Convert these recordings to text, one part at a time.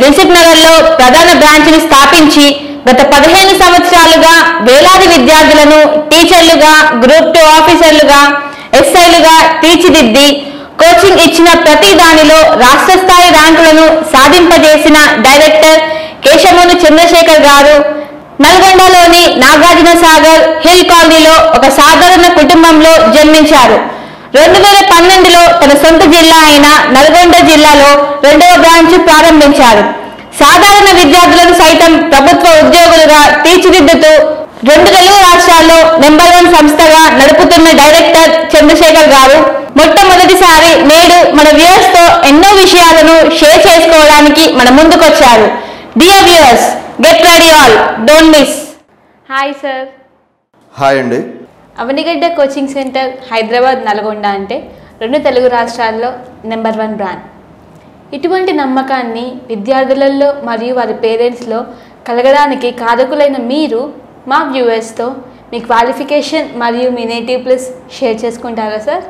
దిల్సుఖ్ నగర్ లో ప్రధాన బ్రాంచ్ ని స్థాపించి గత పదిహేను సంవత్సరాలుగా వేలాది విద్యార్థులను టీచర్లుగా గ్రూప్ టూ ఆఫీసర్లుగా ఎస్ఐలుగా తీర్చిదిద్ది కోచింగ్ ఇచ్చిన ప్రతి దానిలో రాష్ట్ర స్థాయి ర్యాంకులను సాధింపజేసిన డైరెక్టర్ కేశమును చంద్రశేఖర్ గారు నల్గొండలోని నాగార్జున సాగర్ హిల్ కాలనీలో ఒక సాధారణ కుటుంబంలో జన్మించారు రెండు వేల పన్నెండులో తన సొంత జిల్లా అయిన నల్గొండ జిల్లాలో రెండవ బ్రాంచ్ ప్రారంభించారు సాధారణ విద్యార్థులను సైతం ప్రభుత్వ ఉద్యోగులుగా తీర్చిదిద్దుతూ రెండు తెలుగు రాష్ట్రాల్లో నెంబర్ వన్ సంస్థగా నడుపుతున్న డైరెక్టర్ చంద్రశేఖర్ గారు మొట్టమొదటిసారి నేడు మన వ్యూయర్స్ తో ఎన్నో విషయాలను షేర్ చేసుకోవడానికి మన ముందుకొచ్చారు dear viewers get ready all don't miss hi sir hi అండి అవనిగడ్డ కోచింగ్ సెంటర్ హైదరాబాద్ నల్గొండ అంటే రెండు తెలుగు రాష్ట్రాల్లో నెంబర్ వన్ బ్రాండ్ ఇటువంటి నమ్మకాన్ని విద్యార్థులలో మరియు వారి పేరెంట్స్లో కలగడానికి కారకులైన మీరు మా వ్యూవర్స్తో మీ క్వాలిఫికేషన్ మరియు మీ నేటివ్ ప్లస్ షేర్ చేసుకుంటారా సార్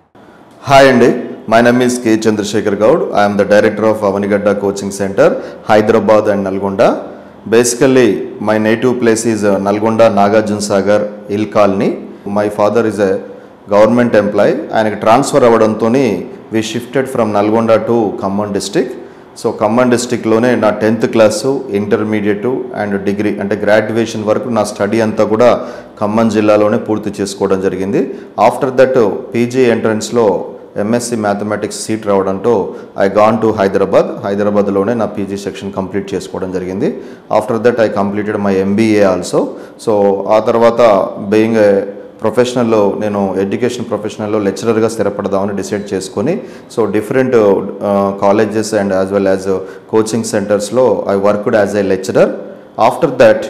హాయ్ అండి my name is K Chandrashekar Goud I'm the director of Avanigadda coaching centre Hyderabad and Nalgonda basically my native place is Nalgonda Nagarjuna Sagar hill colony my father is a government employee ఆయనకి ట్రాన్స్ఫర్ అవ్వడంతో we shifted from Nalgonda to Khammam district so Khammam డిస్టిక్లోనే నా tenth class intermediate and degree అంటే graduation వరకు నా study అంతా కూడా ఖమ్మం జిల్లాలోనే పూర్తి చేసుకోవడం జరిగింది ఆఫ్టర్ దట్ పీజీ ఎంట్రన్స్లో ఎంఎస్సి మ్యాథమెటిక్స్ సీట్ రావడంతో ఐ గాన్ టు హైదరాబాద్ హైదరాబాద్లోనే నా పీజీ సెక్షన్ కంప్లీట్ చేసుకోవడం జరిగింది after that I completed my MBA also so ఆ తర్వాత బీయింగ్ ఏ ప్రొఫెషనల్లో నేను ఎడ్యుకేషన్ ప్రొఫెషనల్లో లెక్చరర్గా స్థిరపడదామని డిసైడ్ చేసుకొని so different colleges and as well as coaching సెంటర్స్లో I worked as a lecturer after that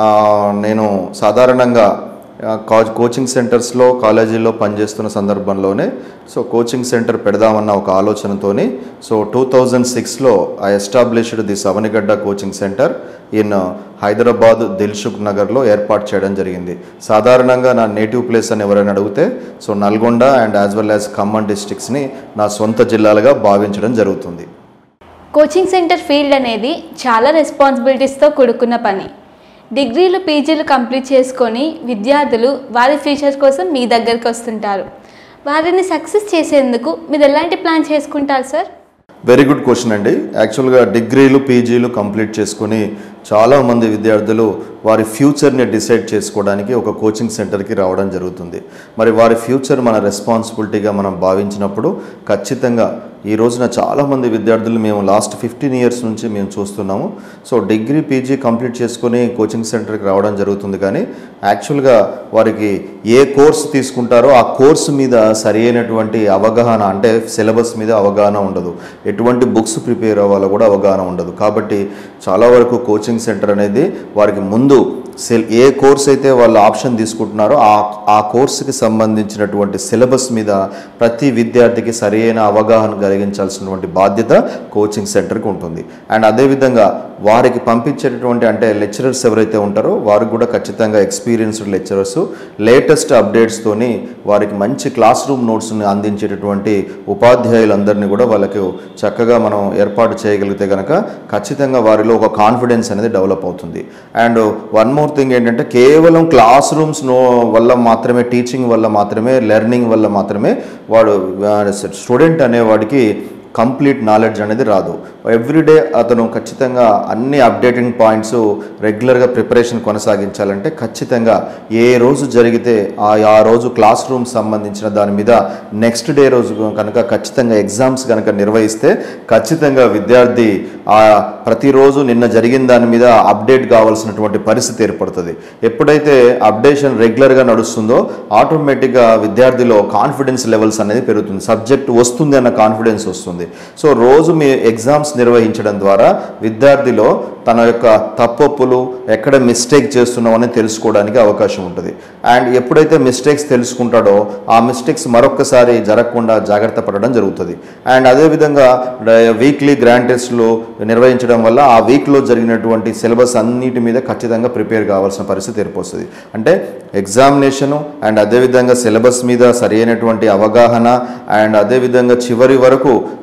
నేను సాధారణంగా ఆ, కా- కోచింగ్ సెంటర్స్లో కాలేజీల్లో పనిచేస్తున్న సందర్భంలోనే సో కోచింగ్ సెంటర్ పెడదామన్న ఒక ఆలోచనతోని సో టూ థౌజండ్ సిక్స్లో I established the Avanigadda coaching centre in Hyderabad Dilsukh నగర్లో ఏర్పాటు చేయడం జరిగింది సాధారణంగా నా నేటివ్ ప్లేస్ అని ఎవరైనా అడిగితే so Nalgonda and as well as Khammam డిస్ట్రిక్ట్స్ని నా సొంత జిల్లాలుగా భావించడం జరుగుతుంది కోచింగ్ సెంటర్ ఫీల్డ్ అనేది చాలా రెస్పాన్సిబిలిటీస్తో కూడుకున్న పని డిగ్రీలు పీజీలు కంప్లీట్ చేసుకొని విద్యార్థులు వారి ఫ్యూచర్ కోసం మీ దగ్గరికి వస్తుంటారు వారిని సక్సెస్ చేసేందుకు మీరు ఎలాంటి ప్లాన్ చేసుకుంటారు సార్ వెరీ గుడ్ క్వశ్చన్ అండి యాక్చువల్గా డిగ్రీలు పీజీలు కంప్లీట్ చేసుకొని చాలామంది విద్యార్థులు వారి ఫ్యూచర్ని డిసైడ్ చేసుకోవడానికి ఒక కోచింగ్ సెంటర్కి రావడం జరుగుతుంది మరి వారి ఫ్యూచర్ మన రెస్పాన్సిబిలిటీగా మనం భావించినప్పుడు ఖచ్చితంగా ఈ రోజున చాలామంది విద్యార్థులు మేము లాస్ట్ ఫిఫ్టీన్ ఇయర్స్ నుంచి మేము చూస్తున్నాము సో డిగ్రీ పీజీ కంప్లీట్ చేసుకొని కోచింగ్ సెంటర్కి రావడం జరుగుతుంది కానీ యాక్చువల్గా వారికి ఏ కోర్స్ తీసుకుంటారో ఆ కోర్సు మీద సరి అయినటువంటి అవగాహన అంటే సిలబస్ మీద అవగాహన ఉండదు ఎటువంటి బుక్స్ ప్రిపేర్ అవ్వాలో కూడా అవగాహన ఉండదు కాబట్టి చాలా వరకు కోచింగ్ సెంటర్ అనేది వారికి ముందు సెల్ ఏ కోర్స్ అయితే వాళ్ళు ఆప్షన్ తీసుకుంటున్నారో ఆ ఆ కోర్సుకి సంబంధించినటువంటి సిలబస్ మీద ప్రతి విద్యార్థికి సరైన అవగాహన కలిగించాల్సినటువంటి బాధ్యత కోచింగ్ సెంటర్కి ఉంటుంది అండ్ అదేవిధంగా వారికి పంపించేటటువంటి అంటే లెక్చరర్స్ ఎవరైతే ఉంటారో వారికి కూడా ఖచ్చితంగా ఎక్స్పీరియన్స్డ్ లెక్చరర్స్ లేటెస్ట్ అప్డేట్స్తోని వారికి మంచి క్లాస్ రూమ్ నోట్స్ని అందించేటటువంటి ఉపాధ్యాయులందరినీ కూడా వాళ్ళకి చక్కగా మనం ఏర్పాటు చేయగలిగితే కనుక ఖచ్చితంగా వారిలో ఒక కాన్ఫిడెన్స్ అనేది డెవలప్ అవుతుంది అండ్ వన్ మోర్ థింగ్ ఏంటంటే కేవలం క్లాస్ రూమ్స్ నో వల్ల మాత్రమే టీచింగ్ వల్ల మాత్రమే లెర్నింగ్ వల్ల మాత్రమే వాడు స్టూడెంట్ అనేవాడికి కంప్లీట్ నాలెడ్జ్ అనేది రాదు ఎవ్రీడే అతను ఖచ్చితంగా అన్ని అప్డేటింగ్ పాయింట్స్ రెగ్యులర్గా ప్రిపరేషన్ కొనసాగించాలంటే ఖచ్చితంగా ఏ రోజు జరిగితే ఆ ఆ రోజు క్లాస్ రూమ్ సంబంధించిన దాని మీద నెక్స్ట్ డే రోజు కనుక ఖచ్చితంగా ఎగ్జామ్స్ కనుక నిర్వహిస్తే ఖచ్చితంగా విద్యార్థి ఆ ప్రతిరోజు నిన్న జరిగిన దాని మీద అప్డేట్ కావాల్సినటువంటి పరిస్థితి ఏర్పడుతుంది ఎప్పుడైతే అప్డేషన్ రెగ్యులర్గా నడుస్తుందో ఆటోమేటిక్గా విద్యార్థిలో కాన్ఫిడెన్స్ లెవెల్స్ అనేది పెరుగుతుంది సబ్జెక్ట్ వస్తుంది అన్న కాన్ఫిడెన్స్ వస్తుంది సో రోజు మీ ఎగ్జామ్స్ నిర్వహించడం ద్వారా విద్యార్థిలో తన యొక్క తప్పొప్పులు ఎక్కడ మిస్టేక్ చేస్తున్నామని తెలుసుకోవడానికి అవకాశం ఉంటుంది అండ్ ఎప్పుడైతే మిస్టేక్స్ తెలుసుకుంటాడో ఆ మిస్టేక్స్ మరొక్కసారి జరగకుండా జాగ్రత్త పడడం జరుగుతుంది అండ్ అదేవిధంగా వీక్లీ గ్రాండ్ టెస్ట్లు నిర్వహించడం వల్ల ఆ వీక్లో జరిగినటువంటి సిలబస్ అన్నిటి మీద ఖచ్చితంగా ప్రిపేర్ కావాల్సిన పరిస్థితి ఏర్పొస్తుంది అంటే ఎగ్జామినేషను అండ్ అదేవిధంగా సిలబస్ మీద సరైనటువంటి అవగాహన అండ్ అదేవిధంగా చివరి వరకు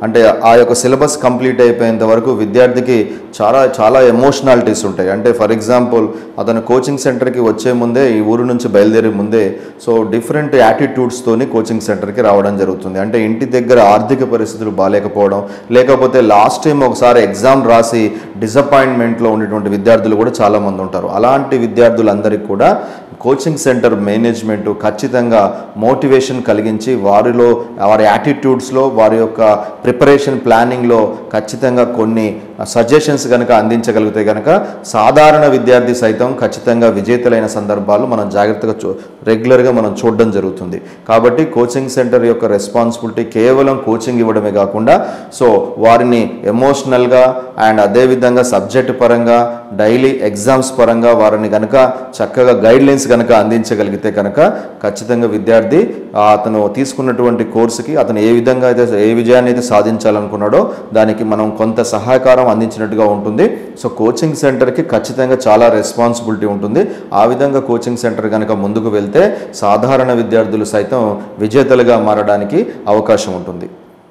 అంటే ఆ యొక్క సిలబస్ కంప్లీట్ అయిపోయేంత వరకు విద్యార్థికి చాలా చాలా ఎమోషనాలిటీస్ ఉంటాయి అంటే ఫర్ ఎగ్జాంపుల్ అతను కోచింగ్ సెంటర్కి వచ్చే ముందే ఈ ఊరు నుంచి బయలుదేరే ముందే సో డిఫరెంట్ యాటిట్యూడ్స్తోని కోచింగ్ సెంటర్కి రావడం జరుగుతుంది అంటే ఇంటి దగ్గర ఆర్థిక పరిస్థితులు బాగాలేకపోవడం లేకపోతే లాస్ట్ టైం ఒకసారి ఎగ్జామ్ రాసి డిసప్పాయింట్మెంట్లో ఉండేటువంటి విద్యార్థులు కూడా చాలామంది ఉంటారు అలాంటి విద్యార్థులందరికీ కూడా కోచింగ్ సెంటర్ మేనేజ్మెంట్ ఖచ్చితంగా మోటివేషన్ కలిగించి వారిలో వారి యాటిట్యూడ్స్లో వారి యొక్క ప్రిపరేషన్ ప్లానింగ్లో ఖచ్చితంగా కొన్ని సజెషన్స్ కనుక అందించగలిగితే కనుక సాధారణ విద్యార్థి సైతం ఖచ్చితంగా విజేతలైన సందర్భాలు మనం జాగ్రత్తగా చూ రెగ్యులర్గా మనం చూడడం జరుగుతుంది కాబట్టి కోచింగ్ సెంటర్ యొక్క రెస్పాన్సిబిలిటీ కేవలం కోచింగ్ ఇవ్వడమే కాకుండా సో వారిని ఎమోషనల్గా అండ్ అదేవిధంగా సబ్జెక్ట్ పరంగా డైలీ ఎగ్జామ్స్ పరంగా వారిని కనుక చక్కగా గైడ్లైన్స్ కనుక అందించగలిగితే కనుక ఖచ్చితంగా విద్యార్థి ఆ, అతను తీసుకున్నటువంటి కోర్సుకి అతను ఏ విధంగా అయితే ఏ విజయాన్ని అయితే సాధించాలనుకున్నాడో దానికి మనం కొంత సహకారం అందించినట్టుగా ఉంటుంది సో కోచింగ్ సెంటర్కి ఖచ్చితంగా చాలా రెస్పాన్సిబిలిటీ ఉంటుంది ఆ విధంగా కోచింగ్ సెంటర్ కనుక ముందుకు వెళ్తే సాధారణ విద్యార్థులు సైతం విజేతలుగా మారడానికి అవకాశం ఉంటుంది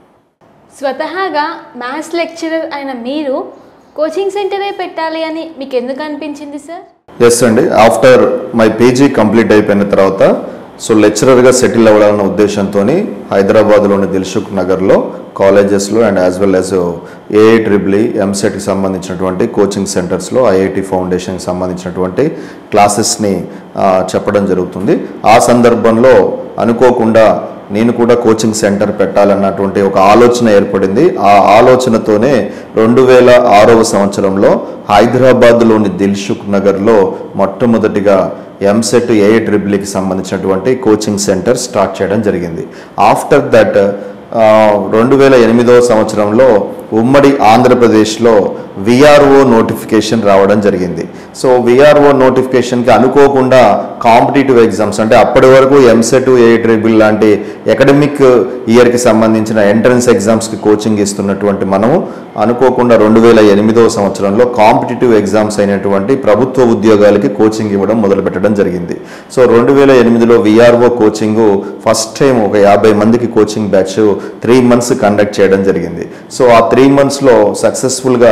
స్వతహాగా మ్యాథ్స్ లెక్చరర్ అయిన మీరు కోచింగ్ సెంటరే పెట్టాలి అని మీకు ఎందుకు అనిపించింది సార్ ఎస్ అండి ఆఫ్టర్ మై పీజీ కంప్లీట్ అయిపోయిన తర్వాత సో లెక్చరర్గా సెటిల్ అవ్వాలన్న ఉద్దేశంతో హైదరాబాద్లోని దిల్సుఖ్ నగర్లో కాలేజెస్లో and as well as A I triple E ఎంసెట్కి సంబంధించినటువంటి కోచింగ్ సెంటర్స్లో ఐఐటి ఫౌండేషన్కి సంబంధించినటువంటి క్లాసెస్ని ఆ, చెప్పడం జరుగుతుంది ఆ సందర్భంలో అనుకోకుండా నేను కూడా కోచింగ్ సెంటర్ పెట్టాలన్నటువంటి ఒక ఆలోచన ఏర్పడింది ఆ ఆలోచనతోనే రెండు వేల ఆరవ సంవత్సరంలో హైదరాబాద్లోని దిల్సుఖ్ నగర్లో మొట్టమొదటిగా ఎంసెట్ ఏఏ ట్రిపుల్కి సంబంధించినటువంటి కోచింగ్ సెంటర్ స్టార్ట్ చేయడం జరిగింది ఆఫ్టర్ దట్ రెండు వేల ఎనిమిదవ సంవత్సరంలో ఉమ్మడి ఆంధ్రప్రదేశ్లో విఆర్ఓ నోటిఫికేషన్ రావడం జరిగింది సో విఆర్ఓ నోటిఫికేషన్కి అనుకోకుండా కాంపిటేటివ్ ఎగ్జామ్స్ అంటే అప్పటి వరకు ఎంసెట్ ఏ ట్రిబుల్ లాంటి అకాడమిక్ ఇయర్కి సంబంధించిన ఎంట్రన్స్ ఎగ్జామ్స్కి కోచింగ్ ఇస్తున్నటువంటి మనము అనుకోకుండా రెండు వేల ఎనిమిదవ సంవత్సరంలో కాంపిటేటివ్ ఎగ్జామ్స్ అయినటువంటి ప్రభుత్వ ఉద్యోగాలకి కోచింగ్ ఇవ్వడం మొదలుపెట్టడం జరిగింది సో రెండు వేల ఎనిమిదిలో విఆర్ఓ కోచింగ్ ఫస్ట్ టైం ఒక యాభై మందికి coaching batch three months conduct చేయడం జరిగింది సో ఆ త్రీ మంత్స్లో సక్సెస్ఫుల్గా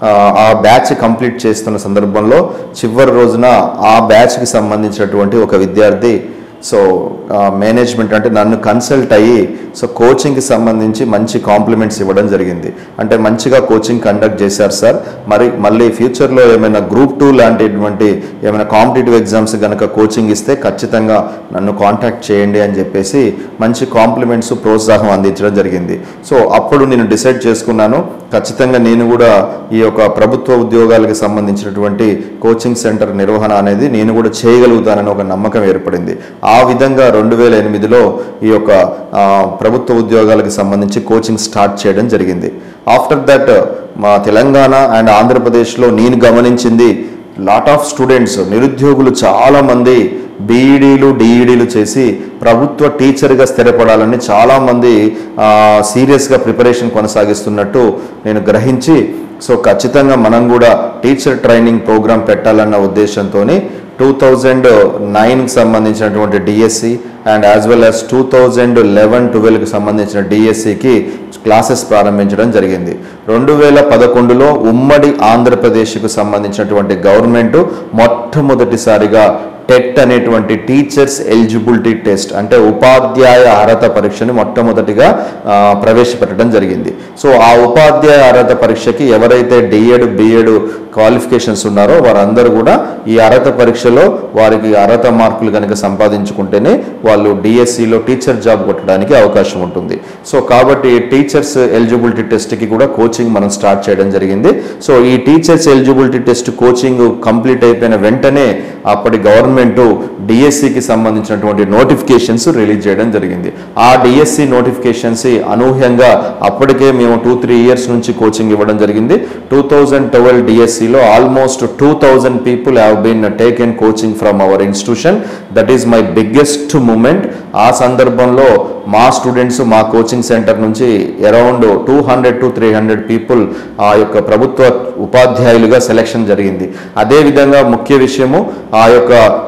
ఆ బ్యాచ్ కంప్లీట్ చేస్తున్న సందర్భంలో చివరి రోజున ఆ బ్యాచ్కి సంబంధించినటువంటి ఒక విద్యార్థి సో మేనేజ్మెంట్ అంటే నన్ను కన్సల్ట్ అయ్యి సో కోచింగ్కి సంబంధించి మంచి కాంప్లిమెంట్స్ ఇవ్వడం జరిగింది అంటే మంచిగా కోచింగ్ కండక్ట్ చేశారు సార్ మరి మళ్ళీ ఫ్యూచర్లో ఏమైనా గ్రూప్ టూ లాంటిటువంటి ఏమైనా కాంపిటేటివ్ ఎగ్జామ్స్ కనుక కోచింగ్ ఇస్తే ఖచ్చితంగా నన్ను కాంటాక్ట్ చేయండి అని చెప్పేసి మంచి కాంప్లిమెంట్స్ ప్రోత్సాహం అందించడం జరిగింది సో అప్పుడు నేను డిసైడ్ చేసుకున్నాను ఖచ్చితంగా నేను కూడా ఈ యొక్క ప్రభుత్వ ఉద్యోగాలకు సంబంధించినటువంటి కోచింగ్ సెంటర్ నిర్వహణ అనేది నేను కూడా చేయగలుగుతానని ఒక నమ్మకం ఏర్పడింది ఆ విధంగా రెండు వేల ఎనిమిదిలో ఈ యొక్క ఆ, ప్రభుత్వ ఉద్యోగాలకు సంబంధించి కోచింగ్ స్టార్ట్ చేయడం జరిగింది ఆఫ్టర్ దట్ మా తెలంగాణ అండ్ ఆంధ్రప్రదేశ్లో నేను గమనించింది లాట్ ఆఫ్ స్టూడెంట్స్ నిరుద్యోగులు చాలామంది బీఈడీలు డిఈడీలు చేసి ప్రభుత్వ టీచర్గా స్థిరపడాలని చాలామంది సీరియస్గా ప్రిపరేషన్ కొనసాగిస్తున్నట్టు నేను గ్రహించి సో ఖచ్చితంగా మనం కూడా టీచర్ ట్రైనింగ్ ప్రోగ్రామ్ పెట్టాలన్న ఉద్దేశంతో టూ థౌజండ్ నైన్కి సంబంధించినటువంటి DSC and as well as two thousand eleven ట్వెల్వ్కి సంబంధించిన డిఎస్సికి క్లాసెస్ ప్రారంభించడం జరిగింది రెండు వేల పదకొండులో ఉమ్మడి ఆంధ్రప్రదేశ్కు సంబంధించినటువంటి గవర్నమెంట్ మొట్టమొదటిసారిగా టెట్ అనేటువంటి టీచర్స్ ఎలిజిబిలిటీ టెస్ట్ అంటే ఉపాధ్యాయ అర్హత పరీక్షని మొట్టమొదటిగా ఆ, ప్రవేశపెట్టడం జరిగింది సో ఆ ఉపాధ్యాయ అర్హత పరీక్షకి ఎవరైతే డిఎడ్ బిఎడ్ క్వాలిఫికేషన్స్ ఉన్నారో వారందరూ కూడా ఈ అర్హత పరీక్షలో వారికి అర్హత మార్కులు కనుక సంపాదించుకుంటేనే వాళ్ళు డిఎస్సిలో టీచర్ జాబ్ కొట్టడానికి అవకాశం ఉంటుంది సో కాబట్టి టీచర్స్ ఎలిజిబిలిటీ టెస్ట్కి కూడా కోచింగ్ మనం స్టార్ట్ చేయడం జరిగింది సో ఈ teachers eligibility test coaching complete అయిపోయిన వెంటనే అప్పటి గవర్నమెంట్ డిఎస్సికి సంబంధించినటువంటి నోటిఫికేషన్స్ రిలీజ్ చేయడం జరిగింది ఆ డిఎస్సి నోటిఫికేషన్స్ అనూహ్యంగా అప్పటికే మేము టూ త్రీ ఇయర్స్ నుంచి కోచింగ్ ఇవ్వడం జరిగింది టూ థౌజండ్ ట్వెల్వ్ డిఎస్సిలో almost two thousand people have been taken coaching from our institution that is my biggest moment ఆ సందర్భంలో మా స్టూడెంట్స్ మా కోచింగ్ సెంటర్ నుంచి around two hundred to three hundred people ఆ యొక్క ప్రభుత్వ ఉపాధ్యాయులుగా సెలెక్షన్ జరిగింది అదేవిధంగా ముఖ్య విషయము ఆ యొక్క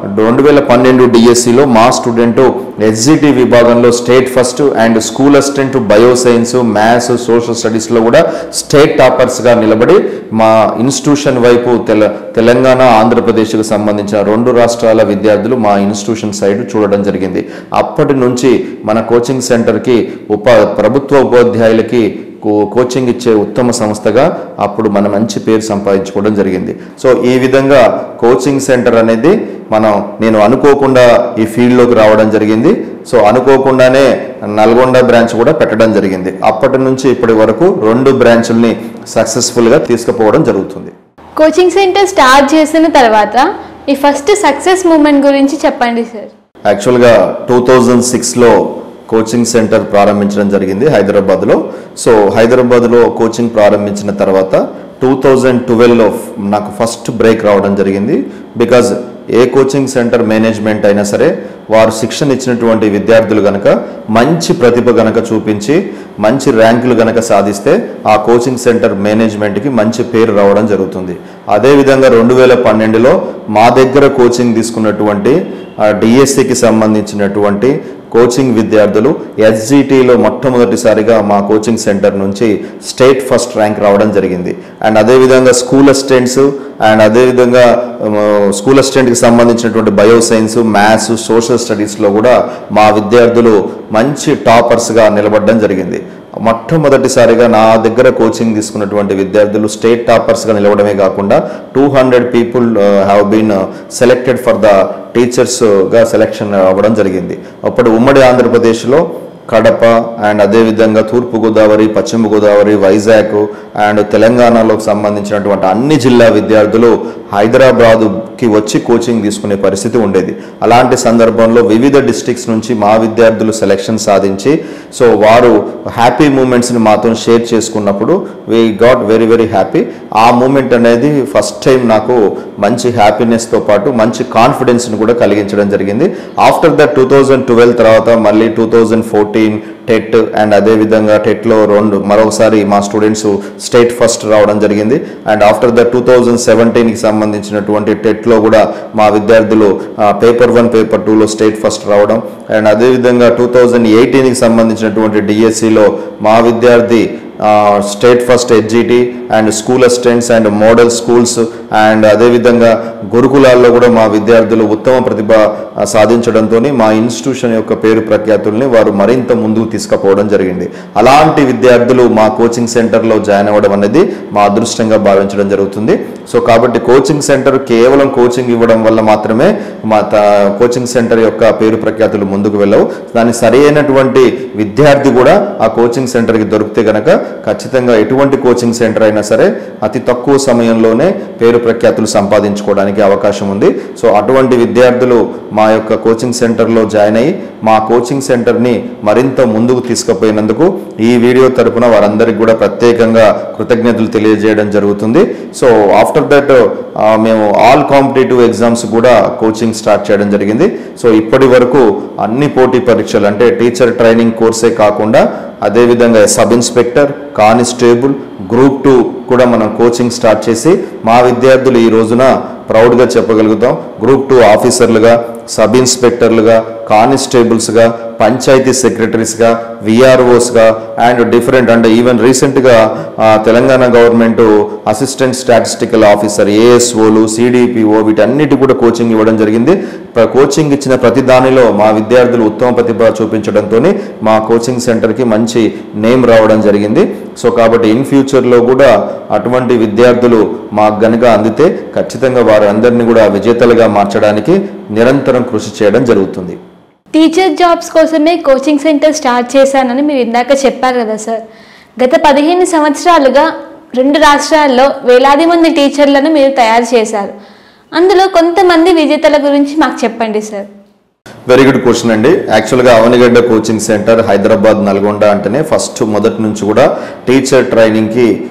రెండు వేల పన్నెండు డిఎస్సిలో మా స్టూడెంట్ ఎస్జిటి విభాగంలో state first and school assistant bio science maths social స్టడీస్లో కూడా స్టేట్ టాపర్స్గా నిలబడి మా ఇన్స్టిట్యూషన్ వైపు తెల తెలంగాణ ఆంధ్రప్రదేశ్కు సంబంధించిన రెండు రాష్ట్రాల విద్యార్థులు మా ఇన్స్టిట్యూషన్ సైడ్ చూడడం జరిగింది అప్పటి నుంచి మన కోచింగ్ సెంటర్కి ఉప ప్రభుత్వ ఉపాధ్యాయులకి కో- కోచింగ్ ఇచ్చే ఉత్తమ సంస్థగా అప్పుడు మన మంచి పేరు సంపాదించుకోవడం జరిగింది సో ఈ విధంగా కోచింగ్ సెంటర్ అనేది మనం నేను అనుకోకుండా ఈ ఫీల్డ్లోకి రావడం జరిగింది సో అనుకోకుండానే నల్గొండ బ్రాంచ్ కూడా పెట్టడం జరిగింది అప్పటి నుంచి ఇప్పటి వరకు రెండు బ్రాంచుల్ని సక్సెస్ఫుల్గా తీసుకుపోవడం జరుగుతుంది కోచింగ్ సెంటర్ స్టార్ట్ చేసిన తర్వాత మీ ఫస్ట్ సక్సెస్ మూమెంట్ గురించి చెప్పండి సార్ యాక్చువల్గా టూ థౌజండ్ సిక్స్లో కోచింగ్ సెంటర్ ప్రారంభించడం జరిగింది హైదరాబాద్లో సో హైదరాబాద్లో కోచింగ్ ప్రారంభించిన తర్వాత టూ థౌజండ్ ట్వెల్వ్లో నాకు ఫస్ట్ బ్రేక్ రావడం జరిగింది బికాజ్ ఏ కోచింగ్ సెంటర్ మేనేజ్మెంట్ అయినా సరే వారు శిక్షణ ఇచ్చినటువంటి విద్యార్థులు గనక మంచి ప్రతిభ గనక చూపించి మంచి ర్యాంకులు గనక సాధిస్తే ఆ కోచింగ్ సెంటర్ మేనేజ్మెంట్కి మంచి పేరు రావడం జరుగుతుంది అదేవిధంగా రెండు వేల పన్నెండులో మా దగ్గర కోచింగ్ తీసుకున్నటువంటి డిఎస్సికి సంబంధించినటువంటి కోచింగ్ విద్యార్థులు ఎస్జిటిలో మొట్టమొదటిసారిగా మా కోచింగ్ సెంటర్ నుంచి స్టేట్ ఫస్ట్ ర్యాంక్ రావడం జరిగింది అండ్ అదేవిధంగా స్కూల్ అసిస్టెంట్స్ అండ్ అదేవిధంగా స్కూల్ అసిస్టెంట్కి సంబంధించినటువంటి బయో సైన్స్ మ్యాథ్స్ సోషల్ స్టడీస్లో కూడా మా విద్యార్థులు మంచి టాపర్స్గా నిలబడడం జరిగింది మొట్టమొదటిసారిగా నా దగ్గర కోచింగ్ తీసుకున్నటువంటి విద్యార్థులు స్టేట్ టాపర్స్గా నిలవడమే కాకుండా two hundred people have been selected for the టీచర్స్గా సెలెక్షన్ అవ్వడం జరిగింది అప్పుడు ఉమ్మడి ఆంధ్రప్రదేశ్లో కడప అండ్ అదేవిధంగా తూర్పు గోదావరి పశ్చిమ గోదావరి వైజాగ్ అండ్ తెలంగాణలోకి సంబంధించినటువంటి అన్ని జిల్లా విద్యార్థులు హైదరాబాదుకి వచ్చి కోచింగ్ తీసుకునే పరిస్థితి ఉండేది అలాంటి సందర్భంలో వివిధ డిస్ట్రిక్ట్స్ నుంచి మా విద్యార్థులు సెలెక్షన్ సాధించి సో వారు హ్యాపీ మూమెంట్స్ని మాతో షేర్ చేసుకున్నప్పుడు we got very very happy ఆ మూమెంట్ అనేది ఫస్ట్ టైం నాకు మంచి హ్యాపీనెస్తో పాటు మంచి కాన్ఫిడెన్స్ని కూడా కలిగించడం జరిగింది after that two thousand twelve తర్వాత మళ్ళీ two thousand fourteen TET and అదేవిధంగా టెట్లో రెండు మరొకసారి మా స్టూడెంట్స్ స్టేట్ ఫస్ట్ రావడం జరిగింది and after the two thousand సెవెంటీన్కి సంబంధించినటువంటి టెట్లో కూడా మా విద్యార్థులు పేపర్ వన్ పేపర్ టూలో స్టేట్ ఫస్ట్ రావడం అండ్ అదేవిధంగా టూ థౌజండ్ ఎయిటీన్కి సంబంధించినటువంటి డిఎస్సిలో మా విద్యార్థి state first HGT and school assistants and model schools and అదేవిధంగా గురుకులాల్లో కూడా మా విద్యార్థులు ఉత్తమ ప్రతిభ ఆ, సాధించడంతో మా ఇన్స్టిట్యూషన్ యొక్క పేరు ప్రఖ్యాతుల్ని వారు మరింత ముందుకు తీసుకుపోవడం జరిగింది అలాంటి విద్యార్థులు మా కోచింగ్ సెంటర్లో జాయిన్ అవ్వడం అనేది మా అదృష్టంగా భావించడం జరుగుతుంది సో కాబట్టి కోచింగ్ సెంటర్ కేవలం కోచింగ్ ఇవ్వడం వల్ల మాత్రమే మా త- కోచింగ్ సెంటర్ యొక్క పేరు ప్రఖ్యాతులు ముందుకు వెళ్ళవు దాని సరైనటువంటి విద్యార్థి కూడా ఆ కోచింగ్ సెంటర్కి దొరికితే గనక ఖచ్చితంగా ఎటువంటి కోచింగ్ సెంటర్ అయినా సరే అతి తక్కువ సమయంలోనే పేరు ప్రఖ్యాతులు సంపాదించుకోవడానికి అవకాశం ఉంది సో అటువంటి విద్యార్థులు మా యొక్క కోచింగ్ సెంటర్లో జాయిన్ అయ్యి మా కోచింగ్ సెంటర్ని మరింత ముందుకు తీసుకుపోయినందుకు ఈ వీడియో తరపున వారందరికీ కూడా ప్రత్యేకంగా కృతజ్ఞతలు తెలియజేయడం జరుగుతుంది సో ఆఫ్టర్ దట్ మేము ఆల్ కాంపిటేటివ్ ఎగ్జామ్స్ కూడా కోచింగ్ స్టార్ట్ చేయడం జరిగింది సో ఇప్పటి వరకు అన్ని పోటీ పరీక్షలు అంటే టీచర్ ట్రైనింగ్ కోర్సే కాకుండా అదేవిధంగా sub inspector constable group two కూడా మనం కోచింగ్ స్టార్ట్ చేసి మా విద్యార్థులు ఈ రోజున ప్రౌడ్గా చెప్పగలుగుతాం గ్రూప్ టూ ఆఫీసర్లుగా సబ్ ఇన్స్పెక్టర్లుగా కానిస్టేబుల్స్గా పంచాయతీ సెక్రటరీస్గా విఆర్ఓస్గా అండ్ డిఫరెంట్ అంటే ఈవెన్ రీసెంట్గా Telangana government assistant statistical officer ఏఎస్ఓలు సిడిపిఓ వీటన్నిటి కూడా కోచింగ్ ఇవ్వడం జరిగింది ప్ర- కోచింగ్ ఇచ్చిన ప్రతి దానిలో మా విద్యార్థులు ఉత్తమ ప్రతిభ చూపించడంతో మా కోచింగ్ సెంటర్కి మంచి నేమ్ రావడం జరిగింది సో కాబట్టి ఇన్ ఫ్యూచర్లో కూడా అటువంటి విద్యార్థులు మాకు గనుక అందితే ఖచ్చితంగా వారందరినీ కూడా విజేతలుగా మార్చడానికి నిరంతరం కృషి చేయడం జరుగుతుంది టీచర్ జాబ్స్ కోసమే కోచింగ్ సెంటర్ స్టార్ట్ చేశానని మీరు ఇందాక చెప్పారు కదా సార్ గత పదిహేను సంవత్సరాలుగా రెండు రాష్ట్రాల్లో వేలాది మంది టీచర్లను మీరు తయారు చేశారు అందులో కొంతమంది విజేతల గురించి మాకు చెప్పండి సార్ వెరీ గుడ్ క్వశ్చన్ అండి యాక్చువల్గా అవనిగడ్డ కోచింగ్ సెంటర్ హైదరాబాద్ నల్గొండ అంటేనే ఫస్ట్ మొదటి నుంచి కూడా టీచర్ ట్రైనింగ్కి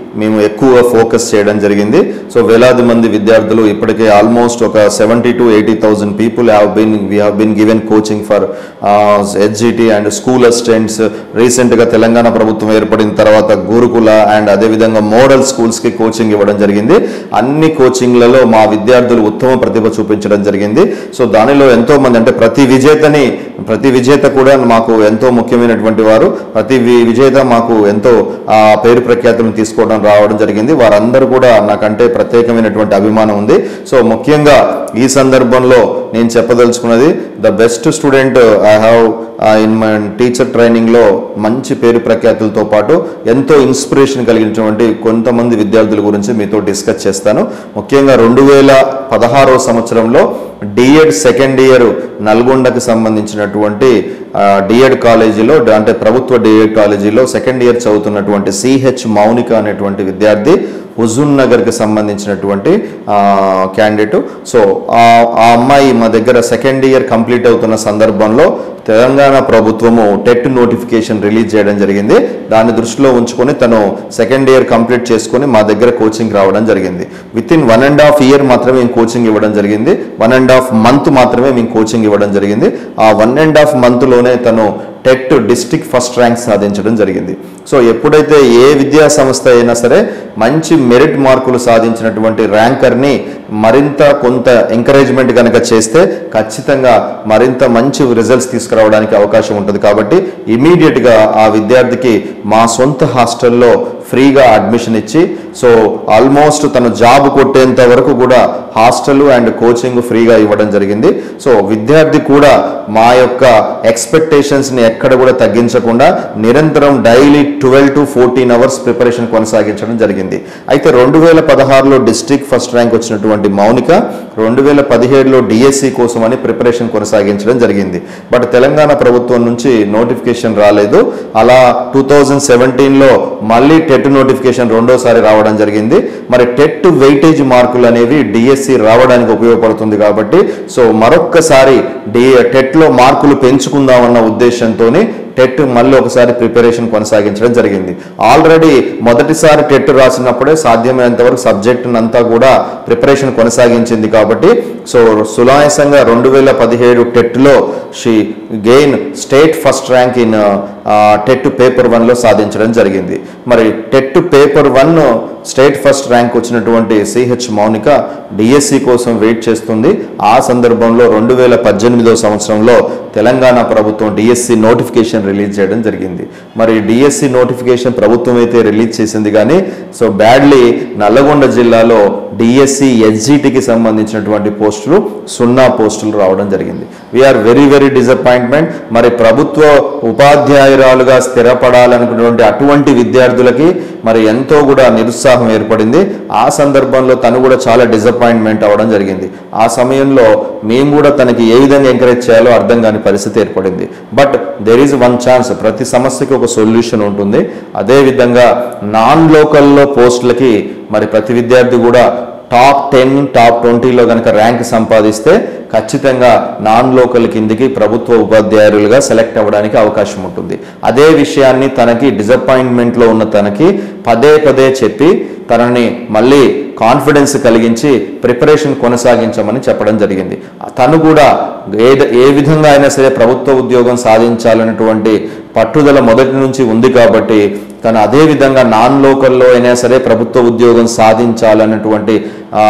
మేము ఎక్కువగా ఫోకస్ చేయడం జరిగింది సో వేలాది మంది విద్యార్థులు ఇప్పటికే ఆల్మోస్ట్ ఒక seventy to eighty thousand people have been we have been given coaching for HGT and school assistants రీసెంట్గా తెలంగాణ ప్రభుత్వం ఏర్పడిన తర్వాత గురుకుల అండ్ అదేవిధంగా మోడల్ స్కూల్స్కి కోచింగ్ ఇవ్వడం జరిగింది అన్ని కోచింగ్లలో మా విద్యార్థులు ఉత్తమ ప్రతిభ చూపించడం జరిగింది సో దానిలో ఎంతో మంది అంటే ప్రతి విజేతని ప్రతి విజేత కూడా మాకు ఎంతో ముఖ్యమైనటువంటి వారు ప్రతి వి- విజేత మాకు ఎంతో ఆ, పేరు ప్రఖ్యాతులను తీసుకోవడం రావడం జరిగింది వారందరూ కూడా నాకంటే ప్రత్యేకమైనటువంటి అభిమానం ఉంది సో ముఖ్యంగా ఈ సందర్భంలో నేను చెప్పదలుచుకున్నది the best student I have in my teacher ట్రైనింగ్లో మంచి పేరు ప్రఖ్యాతులతో పాటు ఎంతో ఇన్స్పిరేషన్ కలిగినటువంటి కొంతమంది విద్యార్థుల గురించి మీతో డిస్కస్ చేస్తాను ముఖ్యంగా రెండు వేల పదహారవ సంవత్సరంలో డిఎడ్ సెకండ్ ఇయర్ నల్గొండకు సంబంధించినటువంటి డిఎడ్ కాలేజీలో అంటే ప్రభుత్వ డిఎడ్ కాలేజీలో సెకండ్ ఇయర్ చదువుతున్నటువంటి సిహెచ్ మౌనిక అనేటువంటి విద్యార్థి హుజూన్ నగర్కి సంబంధించినటువంటి క్యాండిడేట్ సో ఆ ఆ అమ్మాయి మా దగ్గర సెకండ్ ఇయర్ కంప్లీట్ అవుతున్న సందర్భంలో తెలంగాణ ప్రభుత్వము టెట్ నోటిఫికేషన్ రిలీజ్ చేయడం జరిగింది దాన్ని దృష్టిలో ఉంచుకొని తను సెకండ్ ఇయర్ కంప్లీట్ చేసుకొని మా దగ్గర కోచింగ్ రావడం జరిగింది with in one and half year మాత్రమే మేము కోచింగ్ ఇవ్వడం జరిగింది వన్ అండ్ హాఫ్ మంత్ మాత్రమే మేము కోచింగ్ ఇవ్వడం జరిగింది ఆ వన్ అండ్ హాఫ్ మంత్లోనే తను టెట్ డిస్టిక్ ఫస్ట్ ర్యాంక్ సాధించడం జరిగింది సో ఎప్పుడైతే ఏ విద్యా సంస్థ అయినా సరే మంచి మెరిట్ మార్కులు సాధించినటువంటి ర్యాంకర్ని మరింత కొంత ఎంకరేజ్మెంట్ కనుక చేస్తే ఖచ్చితంగా మరింత మంచి రిజల్ట్స్ తీసుకురావడానికి అవకాశం ఉంటుంది కాబట్టి ఇమీడియట్గా ఆ విద్యార్థికి మా సొంత హాస్టల్లో ఫ్రీగా అడ్మిషన్ ఇచ్చి సో ఆల్మోస్ట్ తను జాబ్ కొట్టేంత వరకు కూడా హాస్టల్ అండ్ కోచింగ్ ఫ్రీగా ఇవ్వడం జరిగింది సో విద్యార్థి కూడా మా యొక్క ఎక్స్పెక్టేషన్స్ని ఎక్కడ కూడా తగ్గించకుండా నిరంతరం daily twelve to fourteen hours preparation కొనసాగించడం జరిగింది అయితే రెండు వేల పదహారులో డిస్ట్రిక్ట్ ఫస్ట్ ర్యాంక్ వచ్చినటువంటి మౌనిక రెండు వేల పదిహేడులో డిఎస్సి కోసం అని ప్రిపరేషన్ కొనసాగించడం జరిగింది బట్ తెలంగాణ ప్రభుత్వం నుంచి నోటిఫికేషన్ రాలేదు అలా టూ థౌజండ్ సెవెంటీన్లో మళ్ళీ టెట్ నోటిఫికేషన్ రెండోసారి రావడం జరిగింది మరి టెట్ వెయిటేజ్ మార్కులు అనేవి డిఎస్సి రావడానికి ఉపయోగపడుతుంది కాబట్టి సో మరొక్కసారి డి టెట్లో మార్కులు పెంచుకుందామన్న ఉద్దేశంతోనే టెట్ మళ్ళీ ఒకసారి ప్రిపరేషన్ కొనసాగించడం జరిగింది ఆల్రెడీ మొదటిసారి టెట్ రాసినప్పుడే సాధ్యమైనంత వరకు సబ్జెక్ట్ అంతా కూడా ప్రిపరేషన్ కొనసాగించింది కాబట్టి సో సునాయాసంగా రెండు వేల పదిహేడు టెట్లో she gain state first rank in TET paper వన్లో సాధించడం జరిగింది మరి TET paper one state first rank వచ్చినటువంటి సిహెచ్ మౌనిక డిఎస్సి కోసం వెయిట్ చేస్తుంది ఆ సందర్భంలో రెండు వేల పద్దెనిమిదో సంవత్సరంలో తెలంగాణ ప్రభుత్వం డిఎస్సి నోటిఫికేషన్ రిలీజ్ చేయడం జరిగింది మరి డిఎస్సి నోటిఫికేషన్ ప్రభుత్వం అయితే రిలీజ్ చేసింది కానీ సో బ్యాడ్లీ నల్లగొండ జిల్లాలో డిఎస్సి ఎస్జిటికి సంబంధించినటువంటి పోస్టులు సున్నా పోస్టులు రావడం జరిగింది వీఆర్ వెరీ వెరీ డిసప్పాయింట్మెంట్ మరి ప్రభుత్వ ఉపాధ్యాయురాలుగా స్థిరపడాలనుకున్నటువంటి అటువంటి విద్యార్థులకి మరి ఎంతో కూడా నిరుత్సాహం ఏర్పడింది ఆ సందర్భంలో తను కూడా చాలా డిసప్పాయింట్మెంట్ అవ్వడం జరిగింది ఆ సమయంలో మేము కూడా తనకి ఏ విధంగా ఎంకరేజ్ చేయాలో అర్థం కాని పరిస్థితి ఏర్పడింది but there is one chance ప్రతి సమస్యకి ఒక సొల్యూషన్ ఉంటుంది అదేవిధంగా నాన్ లోకల్లో పోస్టులకి మరి ప్రతి విద్యార్థి కూడా టాప్ టెన్ టాప్ ట్వంటీలో కనుక ర్యాంక్ సంపాదిస్తే ఖచ్చితంగా నాన్ లోకల్ కిందికి ప్రభుత్వ ఉపాధ్యాయులుగా సెలెక్ట్ అవ్వడానికి అవకాశం ఉంటుంది అదే విషయాన్ని తనకి డిసప్పాయింట్మెంట్లో ఉన్న తనకి పదే పదే చెప్పి తనని మళ్ళీ కాన్ఫిడెన్స్ కలిగించి ప్రిపరేషన్ కొనసాగించమని చెప్పడం జరిగింది తను కూడా ఏ ఏ విధంగా అయినా సరే ప్రభుత్వ ఉద్యోగం సాధించాలన్నటువంటి పట్టుదల మొదటి నుంచి ఉంది కాబట్టి తను అదే విధంగా నాన్ లోకల్లో అయినా సరే ప్రభుత్వ ఉద్యోగం సాధించాలన్నటువంటి ఆ,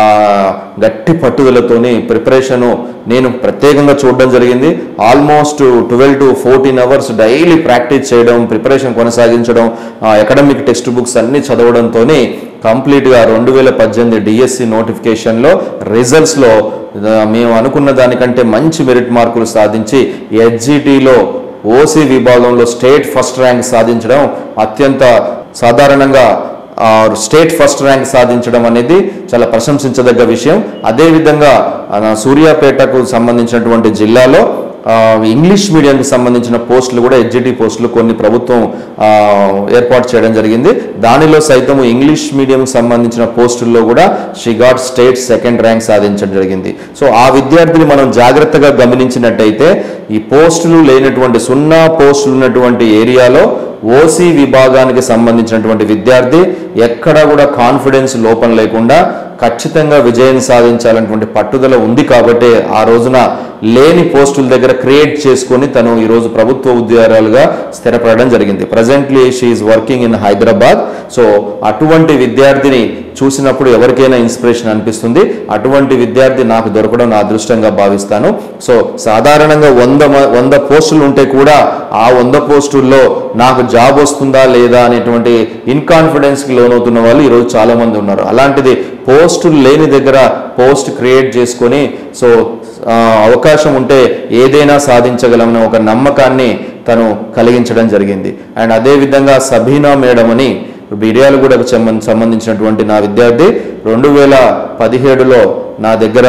గట్టి పట్టుదలతోని ప్రిపరేషను నేను ప్రత్యేకంగా చూడడం జరిగింది almost twelve to fourteen hours daily practice చేయడం ప్రిపరేషన్ కొనసాగించడం అకాడమిక్ టెక్స్ట్ బుక్స్ అన్ని చదవడంతో కంప్లీట్గా రెండు వేల పద్దెనిమిది డిఎస్సి నోటిఫికేషన్లో రిజల్ట్స్లో మేము అనుకున్న దానికంటే మంచి మెరిట్ మార్కులు సాధించి హెచ్జిటిలో ఓసీ విభాగంలో స్టేట్ ఫస్ట్ ర్యాంక్ సాధించడం అత్యంత సాధారణంగా ఆ, స్టేట్ ఫస్ట్ ర్యాంక్ సాధించడం అనేది చాలా ప్రశంసించదగ్గ విషయం అదేవిధంగా ఆ, సూర్యాపేటకు సంబంధించినటువంటి జిల్లాలో ఆ, ఇంగ్లీష్ మీడియంకి సంబంధించిన పోస్టులు కూడా హెచ్జిటి పోస్టులు కొన్ని ప్రభుత్వం ఆ, ఏర్పాటు చేయడం జరిగింది దానిలో సైతం ఇంగ్లీష్ మీడియంకి సంబంధించిన పోస్టుల్లో కూడా she got state second rank సాధించడం జరిగింది సో ఆ విద్యార్థిని మనం జాగ్రత్తగా గమనించినట్టయితే ఈ పోస్టులు లేనటువంటి సున్నా పోస్టులు ఉన్నటువంటి ఏరియాలో ఓసీ విభాగానికి సంబంధించినటువంటి విద్యార్థి ఎక్కడా కూడా కాన్ఫిడెన్స్ లోపం లేకుండా ఖచ్చితంగా విజయం సాధించాలన్నటువంటి పట్టుదల ఉంది కాబట్టి ఆ రోజున లేని పోస్టుల దగ్గర క్రియేట్ చేసుకొని తను ఈరోజు ప్రభుత్వ ఉద్యోగాలుగా స్థిరపడడం జరిగింది presently she working in Hyderabad so అటువంటి విద్యార్థిని చూసినప్పుడు ఎవరికైనా ఇన్స్పిరేషన్ అనిపిస్తుంది అటువంటి విద్యార్థి నాకు దొరకడం నా అదృష్టంగా భావిస్తాను సో సాధారణంగా వంద మ- వంద పోస్టులు ఉంటే కూడా ఆ వంద పోస్టుల్లో నాకు జాబ్ వస్తుందా లేదా అనేటువంటి ఇన్కాన్ఫిడెన్స్కి లోనవుతున్న వాళ్ళు ఈరోజు చాలా మంది ఉన్నారు అలాంటిది పోస్టులు లేని దగ్గర పోస్ట్ క్రియేట్ చేసుకొని సో ఆ, అవకాశం ఉంటే ఏదైనా సాధించగలమనే ఒక నమ్మకాన్ని తను కలిగించడం జరిగింది అండ్ అదేవిధంగా సబీనా మేడం అని మిర్యాలగూడకు సంబంధ- సంబంధించినటువంటి నా విద్యార్థి రెండు వేల పదిహేడులో నా దగ్గర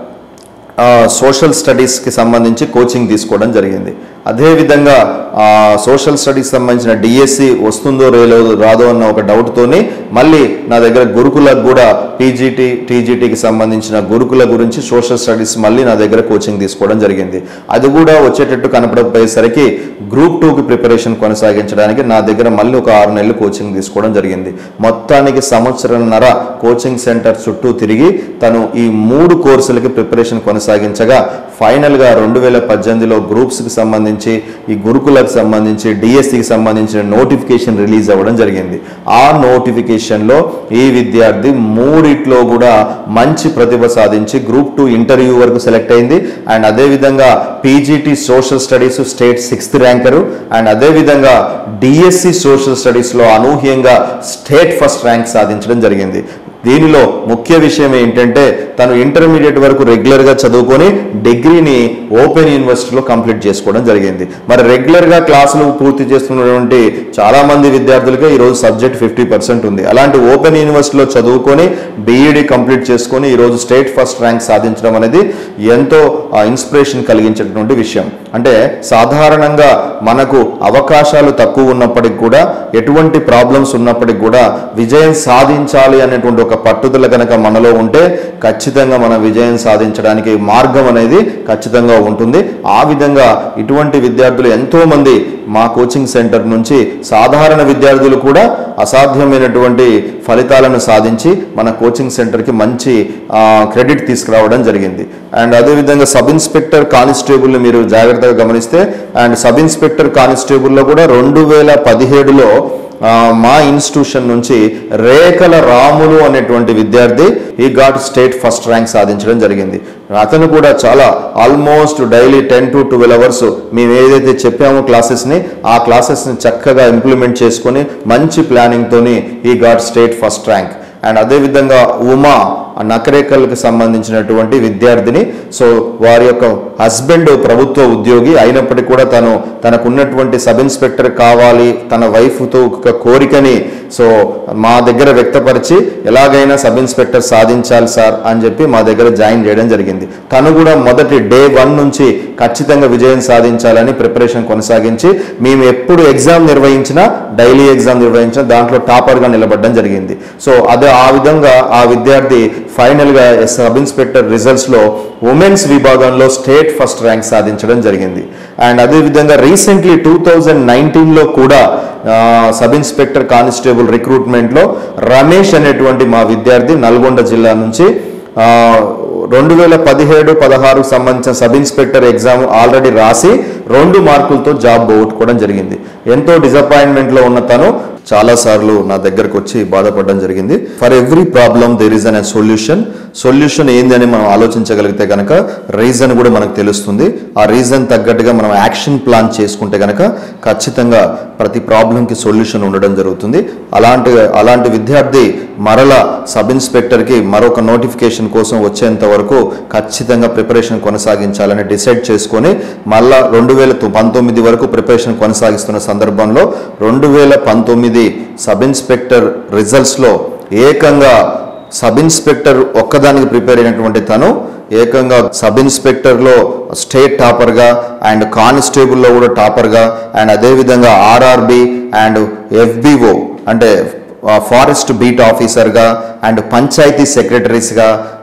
ఆ, సోషల్ స్టడీస్కి సంబంధించి కోచింగ్ తీసుకోవడం జరిగింది అదేవిధంగా ఆ, సోషల్ స్టడీస్ సంబంధించిన డిఎస్సి వస్తుందో రేలో రాదో అన్న ఒక డౌట్తోని మళ్ళీ నా దగ్గర గురుకులకు కూడా పీజీటీ టీజీటీకి సంబంధించిన గురుకుల గురించి సోషల్ స్టడీస్ మళ్ళీ నా దగ్గర కోచింగ్ తీసుకోవడం జరిగింది అది కూడా వచ్చేటట్టు కనపడకపోయేసరికి గ్రూప్ టూకి ప్రిపరేషన్ కొనసాగించడానికి నా దగ్గర మళ్ళీ ఒక ఆరు నెలలు కోచింగ్ తీసుకోవడం జరిగింది మొత్తానికి సంవత్సరంన్నర కోచింగ్ సెంటర్ చుట్టూ తిరిగి తను ఈ మూడు కోర్సులకి ప్రిపరేషన్ కొనసాగించగా ఫైనల్గా రెండు వేల పద్దెనిమిదిలో గ్రూప్స్కి సంబంధించి ఈ గురుకులకు సంబంధించి డిఎస్సికి సంబంధించిన నోటిఫికేషన్ రిలీజ్ అవ్వడం జరిగింది ఆ నోటిఫికేషన్లో ఈ విద్యార్థి మూడిట్లో కూడా మంచి ప్రతిభ సాధించి గ్రూప్ టూ ఇంటర్వ్యూ వరకు సెలెక్ట్ అయింది అండ్ అదేవిధంగా PGT social studies state sixth ranker and అదేవిధంగా డిఎస్సి సోషల్ స్టడీస్లో అనూహ్యంగా స్టేట్ ఫస్ట్ ర్యాంక్ సాధించడం జరిగింది దీనిలో ముఖ్య విషయం ఏంటంటే తను ఇంటర్మీడియట్ వరకు రెగ్యులర్గా చదువుకొని డిగ్రీని ఓపెన్ యూనివర్సిటీలో కంప్లీట్ చేసుకోవడం జరిగింది మరి రెగ్యులర్గా క్లాసులు పూర్తి చేస్తున్నటువంటి చాలా మంది విద్యార్థులకే ఈరోజు సబ్జెక్ట్ ఫిఫ్టీ పర్సెంట్ ఉంది అలాంటి ఓపెన్ యూనివర్సిటీలో చదువుకొని బీఈడి కంప్లీట్ చేసుకొని ఈరోజు స్టేట్ ఫస్ట్ ర్యాంక్ సాధించడం అనేది ఎంతో ఇన్స్పిరేషన్ కలిగించేటువంటి విషయం అంటే సాధారణంగా మనకు అవకాశాలు తక్కువ ఉన్నప్పటికి కూడా ఎటువంటి ప్రాబ్లమ్స్ ఉన్నప్పటికి కూడా విజయం సాధించాలి అనేటువంటి ఒక పట్టుదల కనుక మనలో ఉంటే ఖచ్చితంగా మనం విజయం సాధించడానికి మార్గం అనేది ఖచ్చితంగా ఉంటుంది ఆ విధంగా ఇటువంటి విద్యార్థులు ఎంతో మంది మా కోచింగ్ సెంటర్ నుంచి సాధారణ విద్యార్థులు కూడా అసాధ్యమైనటువంటి ఫలితాలను సాధించి మన కోచింగ్ సెంటర్కి మంచి ఆ, క్రెడిట్ తీసుకురావడం జరిగింది అండ్ అదేవిధంగా సబ్ ఇన్స్పెక్టర్ కానిస్టేబుల్ని మీరు జాగ్రత్తగా గమనిస్తే అండ్ సబ్ ఇన్స్పెక్టర్ కానిస్టేబుల్లో కూడా రెండు వేల పదిహేడులో ఆ, మా ఇన్స్టిట్యూషన్ నుంచి రేఖల రాములు అనేటువంటి విద్యార్థి ఈ ఘాట్ స్టేట్ ఫస్ట్ ర్యాంక్ సాధించడం జరిగింది అతను కూడా చాలా almost daily ten to twelve hours మేము ఏదైతే చెప్పామో క్లాసెస్ని ఆ క్లాసెస్ని చక్కగా ఇంప్లిమెంట్ చేసుకొని మంచి ప్లానింగ్తోని ఈ ఘాట్ స్టేట్ ఫస్ట్ ర్యాంక్ అండ్ అదేవిధంగా ఉమా ఆ నకరేకల్కి సంబంధించినటువంటి విద్యార్థిని సో వారి యొక్క హస్బెండ్ ప్రభుత్వ ఉద్యోగి అయినప్పటికీ కూడా తను తనకున్నటువంటి సబ్ ఇన్స్పెక్టర్ కావాలి తన వైఫ్తో ఒక కోరికని సో మా దగ్గర వ్యక్తపరిచి ఎలాగైనా సబ్ ఇన్స్పెక్టర్ సాధించాలి సార్ అని చెప్పి మా దగ్గర జాయిన్ చేయడం జరిగింది తను కూడా మొదటి డే వన్ నుంచి ఖచ్చితంగా విజయం సాధించాలని ప్రిపరేషన్ కొనసాగించి మేము ఎప్పుడు ఎగ్జామ్ నిర్వహించినా డైలీ ఎగ్జామ్ నిర్వహించినా దాంట్లో టాపర్గా నిలబడడం జరిగింది సో అదే ఆ విధంగా ఆ విద్యార్థి ఫైనల్గా సబ్ ఇన్స్పెక్టర్ రిజల్ట్స్లో ఉమెన్స్ విభాగంలో స్టేట్ ఫస్ట్ ర్యాంక్ సాధించడం జరిగింది అండ్ అదేవిధంగా రీసెంట్లీ టూ థౌజండ్ నైన్టీన్లో కూడా ఆ, సబ్ ఇన్స్పెక్టర్ కానిస్టేబుల్ రిక్రూట్మెంట్లో రమేష్ అనేటువంటి మా విద్యార్థి నల్గొండ జిల్లా నుంచి ఆ, రెండు వేల పదిహేడు పదహారుకు సంబంధించిన సబ్ ఇన్స్పెక్టర్ ఎగ్జామ్ ఆల్రెడీ రాసి రెండు మార్కులతో జాబ్ పోగొట్టుకోవడం జరిగింది ఎంతో డిసప్పాయింట్మెంట్లో ఉన్న తను చాలాసార్లు నా దగ్గరకు వచ్చి బాధపడడం జరిగింది for every problem there is an solution solution ఏంది అని మనం ఆలోచించగలిగితే కనుక రీజన్ కూడా మనకు తెలుస్తుంది ఆ రీజన్ తగ్గట్టుగా మనం యాక్షన్ ప్లాన్ చేసుకుంటే కనుక ఖచ్చితంగా ప్రతి ప్రాబ్లంకి సొల్యూషన్ ఉండడం జరుగుతుంది అలాంటి అలాంటి విద్యార్థి మరల సబ్ ఇన్స్పెక్టర్కి మరొక నోటిఫికేషన్ కోసం వచ్చేంత వరకు ఖచ్చితంగా ప్రిపరేషన్ కొనసాగించాలని డిసైడ్ చేసుకొని మళ్ళా రెండు వేల పంతొమ్మిది వరకు ప్రిపరేషన్ కొనసాగిస్తున్న సందర్భంలో రెండు వేల పంతొమ్మిది సబ్ ఇన్స్పెక్టర్ రిజల్ట్స్లో ఏకంగా సబ్ ఇన్స్పెక్టర్ ఒక్కదానికి ప్రిపేర్ అయినటువంటి తను ఏకంగా సబ్ ఇన్స్పెక్టర్లో స్టేట్ టాపర్గా అండ్ కానిస్టేబుల్లో కూడా టాపర్గా అండ్ అదేవిధంగా ఆర్ఆర్బి అండ్ ఎఫ్బిఓ అంటే ఫారెస్ట్ బీట్ ఆఫీసర్గా అండ్ పంచాయతీ సెక్రటరీస్గా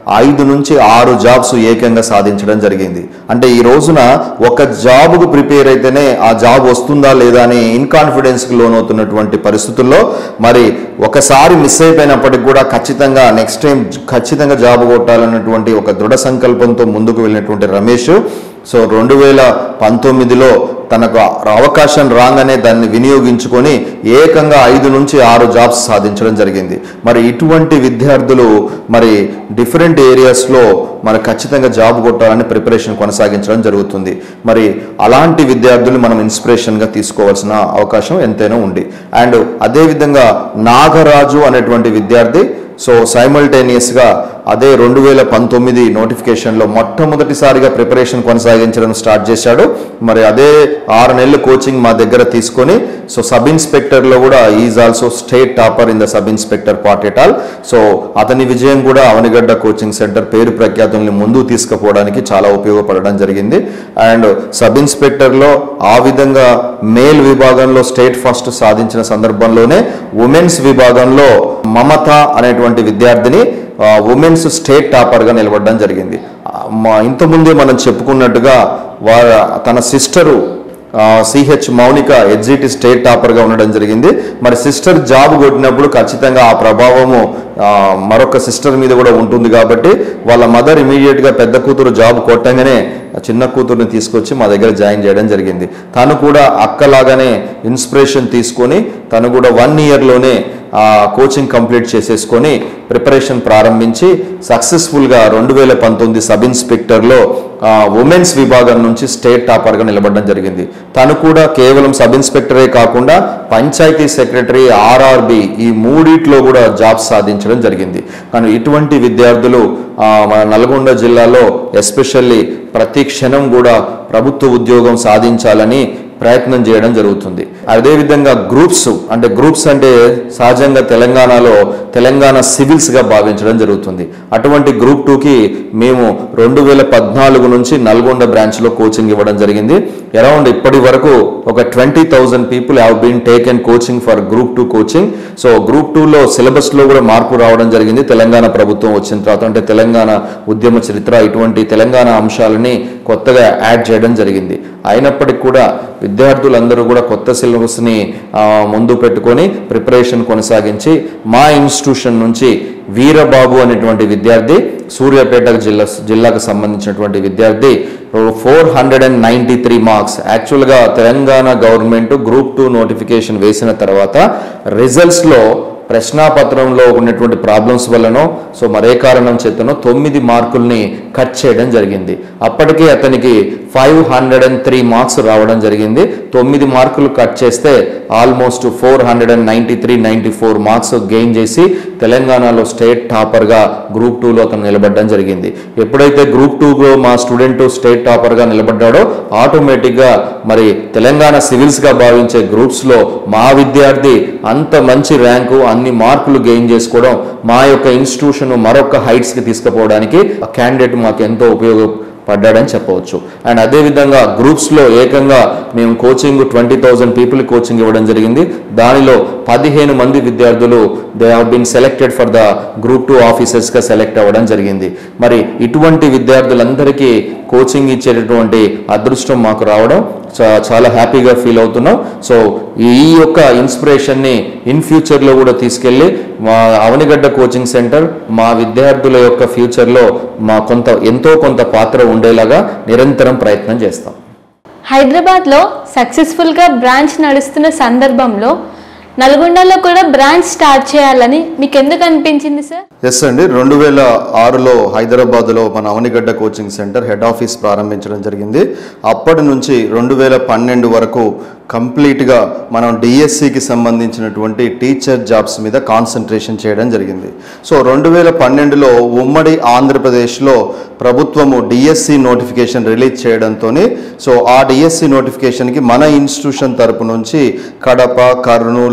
ఐదు నుంచి ఆరు జాబ్స్ ఏకంగా సాధించడం జరిగింది అంటే ఈ రోజున ఒక జాబ్కు ప్రిపేర్ అయితేనే ఆ జాబ్ వస్తుందా లేదా అని ఇన్కాన్ఫిడెన్స్కి లోనవుతున్నటువంటి పరిస్థితుల్లో మరి ఒకసారి మిస్ అయిపోయినప్పటికి కూడా ఖచ్చితంగా నెక్స్ట్ టైం ఖచ్చితంగా జాబ్ కొట్టాలన్నటువంటి ఒక దృఢ సంకల్పంతో ముందుకు వెళ్ళినటువంటి రమేష్ సో రెండు వేల పంతొమ్మిదిలో తనకు అవకాశం రాగానే దాన్ని వినియోగించుకొని ఏకంగా ఐదు నుంచి ఆరు జాబ్స్ సాధించడం జరిగింది మరి ఇటువంటి విద్యార్థులు మరి డిఫరెంట్ ఏరియాస్లో మరి ఖచ్చితంగా జాబ్ కొట్టాలని ప్రిపరేషన్ కొనసాగించడం జరుగుతుంది మరి అలాంటి విద్యార్థులు మనం ఇన్స్పిరేషన్గా తీసుకోవాల్సిన అవకాశం ఎంతైనా ఉంది అండ్ అదేవిధంగా నాగరాజు అనేటువంటి విద్యార్థి సో సైమల్టేనియస్గా అదే రెండు వేల పంతొమ్మిది నోటిఫికేషన్లో మొట్టమొదటిసారిగా ప్రిపరేషన్ కొనసాగించడం స్టార్ట్ చేశాడు మరి అదే ఆరు నెలలు కోచింగ్ మా దగ్గర తీసుకొని సో సబ్ ఇన్స్పెక్టర్లో కూడా is also state topper in the sub inspector పార్టెటాల్ సో అతని విజయం కూడా అవనిగడ్డ కోచింగ్ సెంటర్ పేరు ప్రఖ్యాతుల్ని ముందుకు తీసుకుపోవడానికి చాలా ఉపయోగపడడం జరిగింది అండ్ సబ్ ఇన్స్పెక్టర్లో ఆ విధంగా మేల్ విభాగంలో స్టేట్ ఫస్ట్ సాధించిన సందర్భంలోనే ఉమెన్స్ విభాగంలో మమత అనేటువంటి విద్యార్థిని ఉమెన్స్ స్టేట్ టాపర్గా నిలబడడం జరిగింది ఆ, మా ఇంతకుముందే మనం చెప్పుకున్నట్టుగా వారు తన సిస్టరు సిహెచ్ మౌనిక ఎగ్జిటి స్టేట్ టాపర్గా ఉండడం జరిగింది మరి సిస్టర్ జాబ్ కొట్టినప్పుడు ఖచ్చితంగా ఆ ప్రభావము ఆ, మరొక సిస్టర్ మీద కూడా ఉంటుంది కాబట్టి వాళ్ళ మదర్ ఇమీడియట్గా పెద్ద కూతురు జాబ్ కొట్టంగానే చిన్న కూతురుని తీసుకొచ్చి మా దగ్గర జాయిన్ చేయడం జరిగింది తను కూడా అక్కలాగానే ఇన్స్పిరేషన్ తీసుకొని తను కూడా వన్ ఇయర్లోనే ఆ కోచింగ్ కంప్లీట్ చేసేసుకొని ప్రిపరేషన్ ప్రారంభించి సక్సెస్ఫుల్గా రెండు వేల పంతొమ్మిది సబ్ ఇన్స్పెక్టర్లో ఉమెన్స్ విభాగం నుంచి స్టేట్ టాపర్గా నిలబడడం జరిగింది తను కూడా కేవలం సబ్ ఇన్స్పెక్టరే కాకుండా పంచాయతీ సెక్రటరీ ఆర్ఆర్బి ఈ మూడిట్లో కూడా జాబ్స్ సాధించడం జరిగింది కానీ ఇటువంటి విద్యార్థులు ఆ, మన నల్గొండ జిల్లాలో ఎస్పెషల్లీ ప్రతి క్షణం కూడా ప్రభుత్వ ఉద్యోగం సాధించాలని ప్రయత్నం చేయడం జరుగుతుంది అదేవిధంగా గ్రూప్స్ అంటే గ్రూప్స్ అంటే సహజంగా తెలంగాణలో తెలంగాణ సివిల్స్గా భావించడం జరుగుతుంది అటువంటి గ్రూప్ టూకి మేము రెండు వేల పద్నాలుగు నుంచి నల్గొండ బ్రాంచ్లో కోచింగ్ ఇవ్వడం జరిగింది అరౌండ్ ఇప్పటి వరకు ఒక twenty thousand people have been taken coaching for group two coaching so group టూలో సిలబస్లో కూడా మార్పు రావడం జరిగింది తెలంగాణ ప్రభుత్వం వచ్చిన తర్వాత అంటే తెలంగాణ ఉద్యమ చరిత్ర ఇటువంటి తెలంగాణ అంశాలని కొత్తగా యాడ్ చేయడం జరిగింది అయినప్పటికీ కూడా విద్యార్థులందరూ కూడా కొత్త సిలబస్ని ఆ, ముందు పెట్టుకొని ప్రిపరేషన్ కొనసాగించి మా ఇన్స్టిట్యూషన్ నుంచి వీరబాబు అనేటువంటి విద్యార్థి సూర్యాపేట జిల్లా జిల్లాకు సంబంధించినటువంటి విద్యార్థి four hundred and ninety three marks యాక్చువల్గా Telangana government group two notification వేసిన తర్వాత రిజల్ట్స్లో ప్రశ్నాపత్రంలో ఉన్నటువంటి ప్రాబ్లమ్స్ వల్లనో సో మరే కారణం చేతనో తొమ్మిది మార్కుల్ని కట్ చేయడం జరిగింది అప్పటికే అతనికి five hundred and three marks రావడం జరిగింది తొమ్మిది మార్కులు కట్ చేస్తే almost four hundred and ninety three ninety four marks gain చేసి తెలంగాణలో స్టేట్ టాపర్గా గ్రూప్ టూలో అతను నిలబడడం జరిగింది ఎప్పుడైతే గ్రూప్ టూలో మా స్టూడెంట్ స్టేట్ టాపర్గా నిలబడ్డాడో ఆటోమేటిక్గా మరి తెలంగాణ సివిల్స్గా భావించే గ్రూప్స్లో మా విద్యార్థి అంత మంచి ర్యాంకు అన్ని మార్కులు గెయిన్ చేసుకోవడం మా యొక్క ఇన్స్టిట్యూషన్ మరొక హైట్స్కి తీసుకుపోవడానికి ఆ క్యాండిడేట్ మాకు ఎంతో ఉపయోగపడ్డాడని చెప్పవచ్చు అండ్ అదేవిధంగా గ్రూప్స్లో ఏకంగా మేము coaching twenty thousand people coaching ఇవ్వడం జరిగింది దానిలో పదిహేను మంది విద్యార్థులు they have been selected for the group two ఆఫీసర్స్గా సెలెక్ట్ అవ్వడం జరిగింది మరి ఇటువంటి విద్యార్థులందరికీ కోచింగ్ ఇచ్చేటటువంటి అదృష్టం మాకు రావడం చా- చాలా హ్యాపీగా ఫీల్ అవుతున్నాం సో ఈ యొక్క ఇన్స్పిరేషన్ని ఇన్ ఫ్యూచర్లో కూడా తీసుకెళ్ళి మా అవనిగడ్డ కోచింగ్ సెంటర్ మా విద్యార్థుల యొక్క ఫ్యూచర్లో మా కొంత ఎంతో కొంత పాత్ర ఉండేలాగా నిరంతరం ప్రయత్నం చేస్తాం హైదరాబాద్లో సక్సెస్ఫుల్గా బ్రాంచ్ నడుస్తున్న సందర్భంలో నల్గొండలో కూడా బ్రాంచ్ స్టార్ట్ చేయాలని మీకు ఎందుకు అనిపించింది సార్ ఎస్ అండి రెండు వేల ఆరులో హైదరాబాద్లో మన Avanigadda coaching center head office ప్రారంభించడం జరిగింది అప్పటి నుంచి రెండు వేల పన్నెండు వరకు కంప్లీట్గా మనం డిఎస్సికి సంబంధించినటువంటి టీచర్ జాబ్స్ మీద కాన్సన్ట్రేషన్ చేయడం జరిగింది సో రెండు వేల పన్నెండులో ఉమ్మడి ఆంధ్రప్రదేశ్లో ప్రభుత్వము డిఎస్సి నోటిఫికేషన్ రిలీజ్ చేయడంతో సో ఆ డిఎస్సి నోటిఫికేషన్కి మన ఇన్స్టిట్యూషన్ తరపు నుంచి కడప కర్నూలు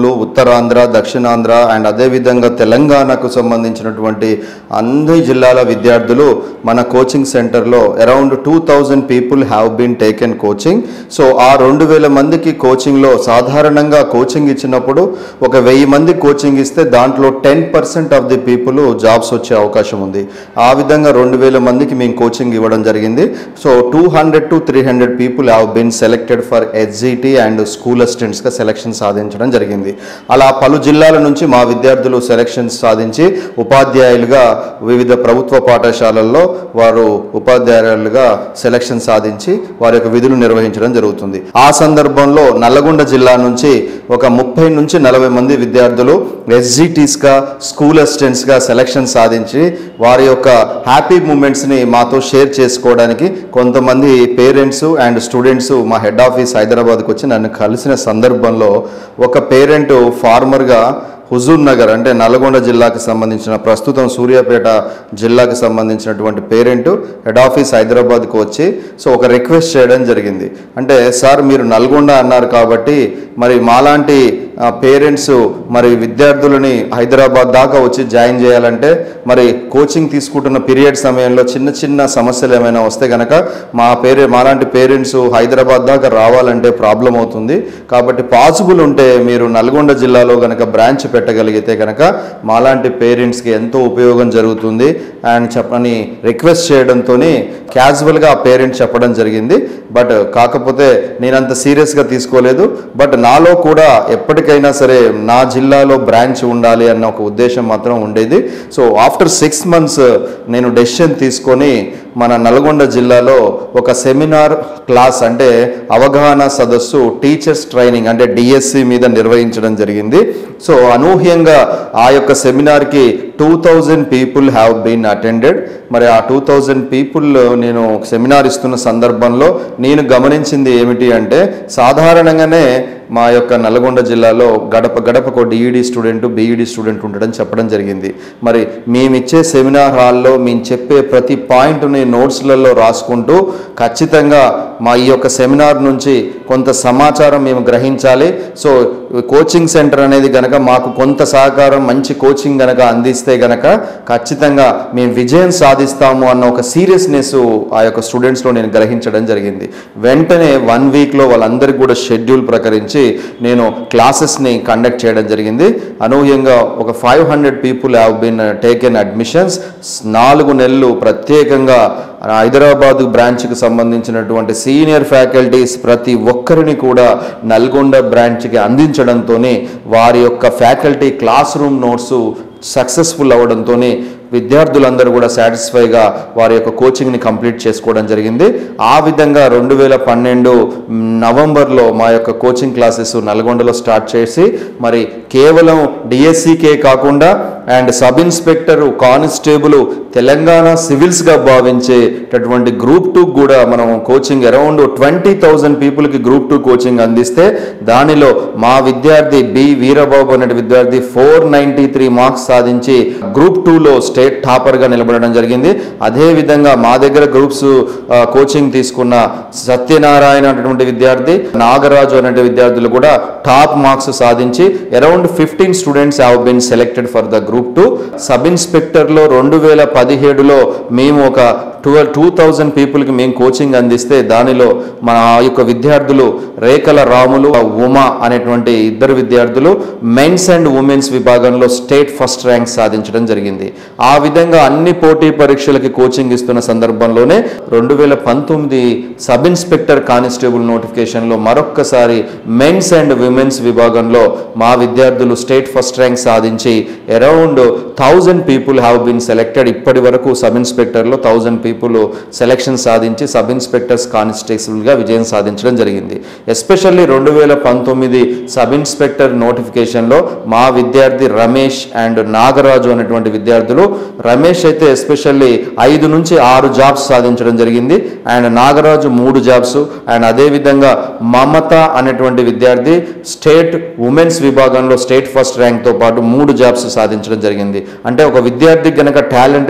ఉత్తరాంధ్ర దక్షిణాంధ్ర అండ్ అదేవిధంగా తెలంగాణకు సంబంధించినటువంటి అన్ని జిల్లాల విద్యార్థులు మన కోచింగ్ సెంటర్లో around two thousand people have been taken coaching so ఆ రెండు వేల మందికి కోచింగ్లో సాధారణంగా కోచింగ్ ఇచ్చినప్పుడు ఒక వెయ్యి మంది కోచింగ్ ఇస్తే దాంట్లో ten percent of the people jobs వచ్చే అవకాశం ఉంది ఆ విధంగా రెండు వేల మందికి మేము కోచింగ్ ఇవ్వడం జరిగింది so two hundred to three hundred people have been selected for HGT and school అసిస్టెంట్స్గా సెలెక్షన్ సాధించడం జరిగింది అలా పలు జిల్లాల నుంచి మా విద్యార్థులు సెలెక్షన్స్ సాధించి ఉపాధ్యాయులుగా వివిధ ప్రభుత్వ పాఠశాలల్లో వారు ఉపాధ్యాయులుగా సెలెక్షన్ సాధించి వారి యొక్క విధులు నిర్వహించడం జరుగుతుంది ఆ సందర్భంలో నల్లగొండ జిల్లా నుంచి ఒక ముప్పై నుంచి నలభై మంది విద్యార్థులు ఎస్జిటీస్గా స్కూల్ అసిస్టెంట్స్గా సెలెక్షన్ సాధించి వారి యొక్క హ్యాపీ మూమెంట్స్ని మాతో షేర్ చేసుకోవడానికి కొంతమంది పేరెంట్స్ అండ్ స్టూడెంట్స్ మా హెడ్ ఆఫీస్ హైదరాబాద్కి వచ్చి నన్ను కలిసిన సందర్భంలో ఒక పేరెంట్ ఫార్మర్గా హుజూర్ నగర్ అంటే నల్గొండ జిల్లాకు సంబంధించిన ప్రస్తుతం సూర్యాపేట జిల్లాకు సంబంధించినటువంటి పేరెంట్ హెడ్ ఆఫీస్ హైదరాబాద్కు వచ్చి సో ఒక రిక్వెస్ట్ చేయడం జరిగింది అంటే సార్ మీరు నల్గొండ అన్నారు కాబట్టి మరి మాలాంటి పేరెంట్స్ మరి విద్యార్థులని హైదరాబాద్ దాకా వచ్చి జాయిన్ చేయాలంటే మరి కోచింగ్ తీసుకుంటున్న పీరియడ్ సమయంలో చిన్న చిన్న సమస్యలు ఏమైనా వస్తే కనుక మా పేరే మాలాంటి పేరెంట్స్ హైదరాబాద్ దాకా రావాలంటే ప్రాబ్లం అవుతుంది కాబట్టి పాసిబుల్ ఉంటే మీరు నల్గొండ జిల్లాలో కనుక బ్రాంచ్ పెట్టగలిగితే కనుక మాలాంటి పేరెంట్స్కి ఎంతో ఉపయోగం జరుగుతుంది అండ్ చెప్పని రిక్వెస్ట్ చేయడంతో క్యాజువల్గా ఆ పేరెంట్ చెప్పడం జరిగింది బట్ కాకపోతే నేను అంత సీరియస్గా తీసుకోలేదు బట్ నాలో కూడా ఎప్పటికైనా సరే నా జిల్లాలో బ్రాంచ్ ఉండాలి అన్న ఒక ఉద్దేశం మాత్రం ఉండేది సో ఆఫ్టర్ సిక్స్ మంత్స్ నేను డెసిషన్ తీసుకొని మన నల్గొండ జిల్లాలో ఒక సెమినార్ క్లాస్ అంటే అవగాహన సదస్సు టీచర్స్ ట్రైనింగ్ అంటే డిఎస్సి మీద నిర్వహించడం జరిగింది సో అనూహ్యంగా ఆ యొక్క సెమినార్కి two thousand people have been attended మరి ఆ టూ థౌజండ్ పీపుల్ నేను సెమినార్ ఇస్తున్న సందర్భంలో నేను గమనించింది ఏమిటి అంటే సాధారణంగానే మా యొక్క నల్గొండ జిల్లాలో గడప గడపకు డిఈడి స్టూడెంట్ బీఈడి స్టూడెంట్ ఉండడం చెప్పడం జరిగింది మరి మేమిచ్చే సెమినార్ హాల్లో మేము చెప్పే ప్రతి పాయింట్ని నోట్స్లలో రాసుకుంటూ ఖచ్చితంగా మా ఈ యొక్క సెమినార్ నుంచి కొంత సమాచారం మేము గ్రహించాలి సో కోచింగ్ సెంటర్ అనేది గనక మాకు కొంత సహకారం మంచి కోచింగ్ గనక అందిస్తే గనక ఖచ్చితంగా మేము విజయం సాధిస్తాము అన్న ఒక సీరియస్నెస్ ఆ యొక్క స్టూడెంట్స్లో నేను గ్రహించడం జరిగింది వెంటనే వన్ వీక్లో వాళ్ళందరికీ కూడా షెడ్యూల్ ప్రకరించి నేను క్లాసెస్ని కండక్ట్ చేయడం జరిగింది అనూహ్యంగా ఒక five hundred people have been taken admissions నాలుగు నెలలు ప్రత్యేకంగా హైదరాబాద్ బ్రాంచ్కి సంబంధించినటువంటి సీనియర్ ఫ్యాకల్టీస్ ప్రతి ఒక్కరిని కూడా నల్గొండ బ్రాంచ్కి అందించడంతోనే వారి యొక్క faculty classroom notes successful అవ్వడంతో విద్యార్థులందరూ కూడా సాటిస్ఫైగా వారి యొక్క కోచింగ్ని కంప్లీట్ చేసుకోవడం జరిగింది ఆ విధంగా రెండు వేల పన్నెండు నవంబర్లో మా యొక్క కోచింగ్ క్లాసెస్ నల్గొండలో స్టార్ట్ చేసి మరి కేవలం డిఎస్సికే కాకుండా and sub inspector constable Telangana సివిల్స్గా భావించేటటువంటి గ్రూప్ టూ కూడా మనం కోచింగ్ అరౌండ్ ట్వంటీ థౌజండ్ పీపుల్కి గ్రూప్ టూ కోచింగ్ అందిస్తే దానిలో మా విద్యార్థి బి వీరబాబు అనే విద్యార్థి ఫోర్ నైంటీ త్రీ మార్క్స్ సాధించి గ్రూప్ టూలో స్టేట్ టాపర్గా నిలబడడం జరిగింది అదేవిధంగా మా దగ్గర గ్రూప్స్ కోచింగ్ తీసుకున్న సత్యనారాయణ అనేటువంటి విద్యార్థి నాగరాజు అనే విద్యార్థులు కూడా టాప్ మార్క్స్ సాధించి around fifteen students have been selected for the group two sub ఇన్స్పెక్టర్లో రెండు వేల పదిహేడులో మేము ఒక ట్వెల్వ్ టూ థౌజండ్ పీపుల్కి మేము కోచింగ్ అందిస్తే దానిలో మన యొక్క విద్యార్థులు రేఖల రాములు ఉమా అనేటువంటి ఇద్దరు విద్యార్థులు మెన్స్ అండ్ ఉమెన్స్ విభాగంలో స్టేట్ ఫస్ట్ ర్యాంక్ సాధించడం జరిగింది ఆ విధంగా అన్ని పోటీ పరీక్షలకి కోచింగ్ ఇస్తున్న సందర్భంలోనే రెండు వేల పంతొమ్మిది సబ్ ఇన్స్పెక్టర్ కానిస్టేబుల్ నోటిఫికేషన్లో మరొక్కసారి మెన్స్ అండ్ విమెన్స్ విభాగంలో మా విద్యార్థులు స్టేట్ ఫస్ట్ ర్యాంక్ సాధించి around thousand people have been selected ఇప్పటి వరకు సబ్ ఇన్స్పెక్టర్లో థౌజండ్ పీపుల్ సెలెక్షన్ సాధించి సబ్ ఇన్స్పెక్టర్స్ కానిస్టేబుల్గా విజయం సాధించడం జరిగింది ఎస్పెషల్లీ రెండు వేల పంతొమ్మిది సబ్ ఇన్స్పెక్టర్ నోటిఫికేషన్లో మా విద్యార్థి రమేష్ అండ్ నాగరాజు అనేటువంటి విద్యార్థులు రమేష్ అయితే ఎస్పెషల్లీ ఐదు నుంచి ఆరు జాబ్స్ సాధించడం జరిగింది అండ్ నాగరాజు మూడు జాబ్స్ అండ్ అదేవిధంగా మమత అనేటువంటి విద్యార్థి స్టేట్ ఉమెన్స్ విభాగంలో స్టేట్ ఫస్ట్ ర్యాంక్తో పాటు మూడు జాబ్స్ సాధించడం జరిగింది అంటే ఒక విద్యార్థి గనక టాలెంట్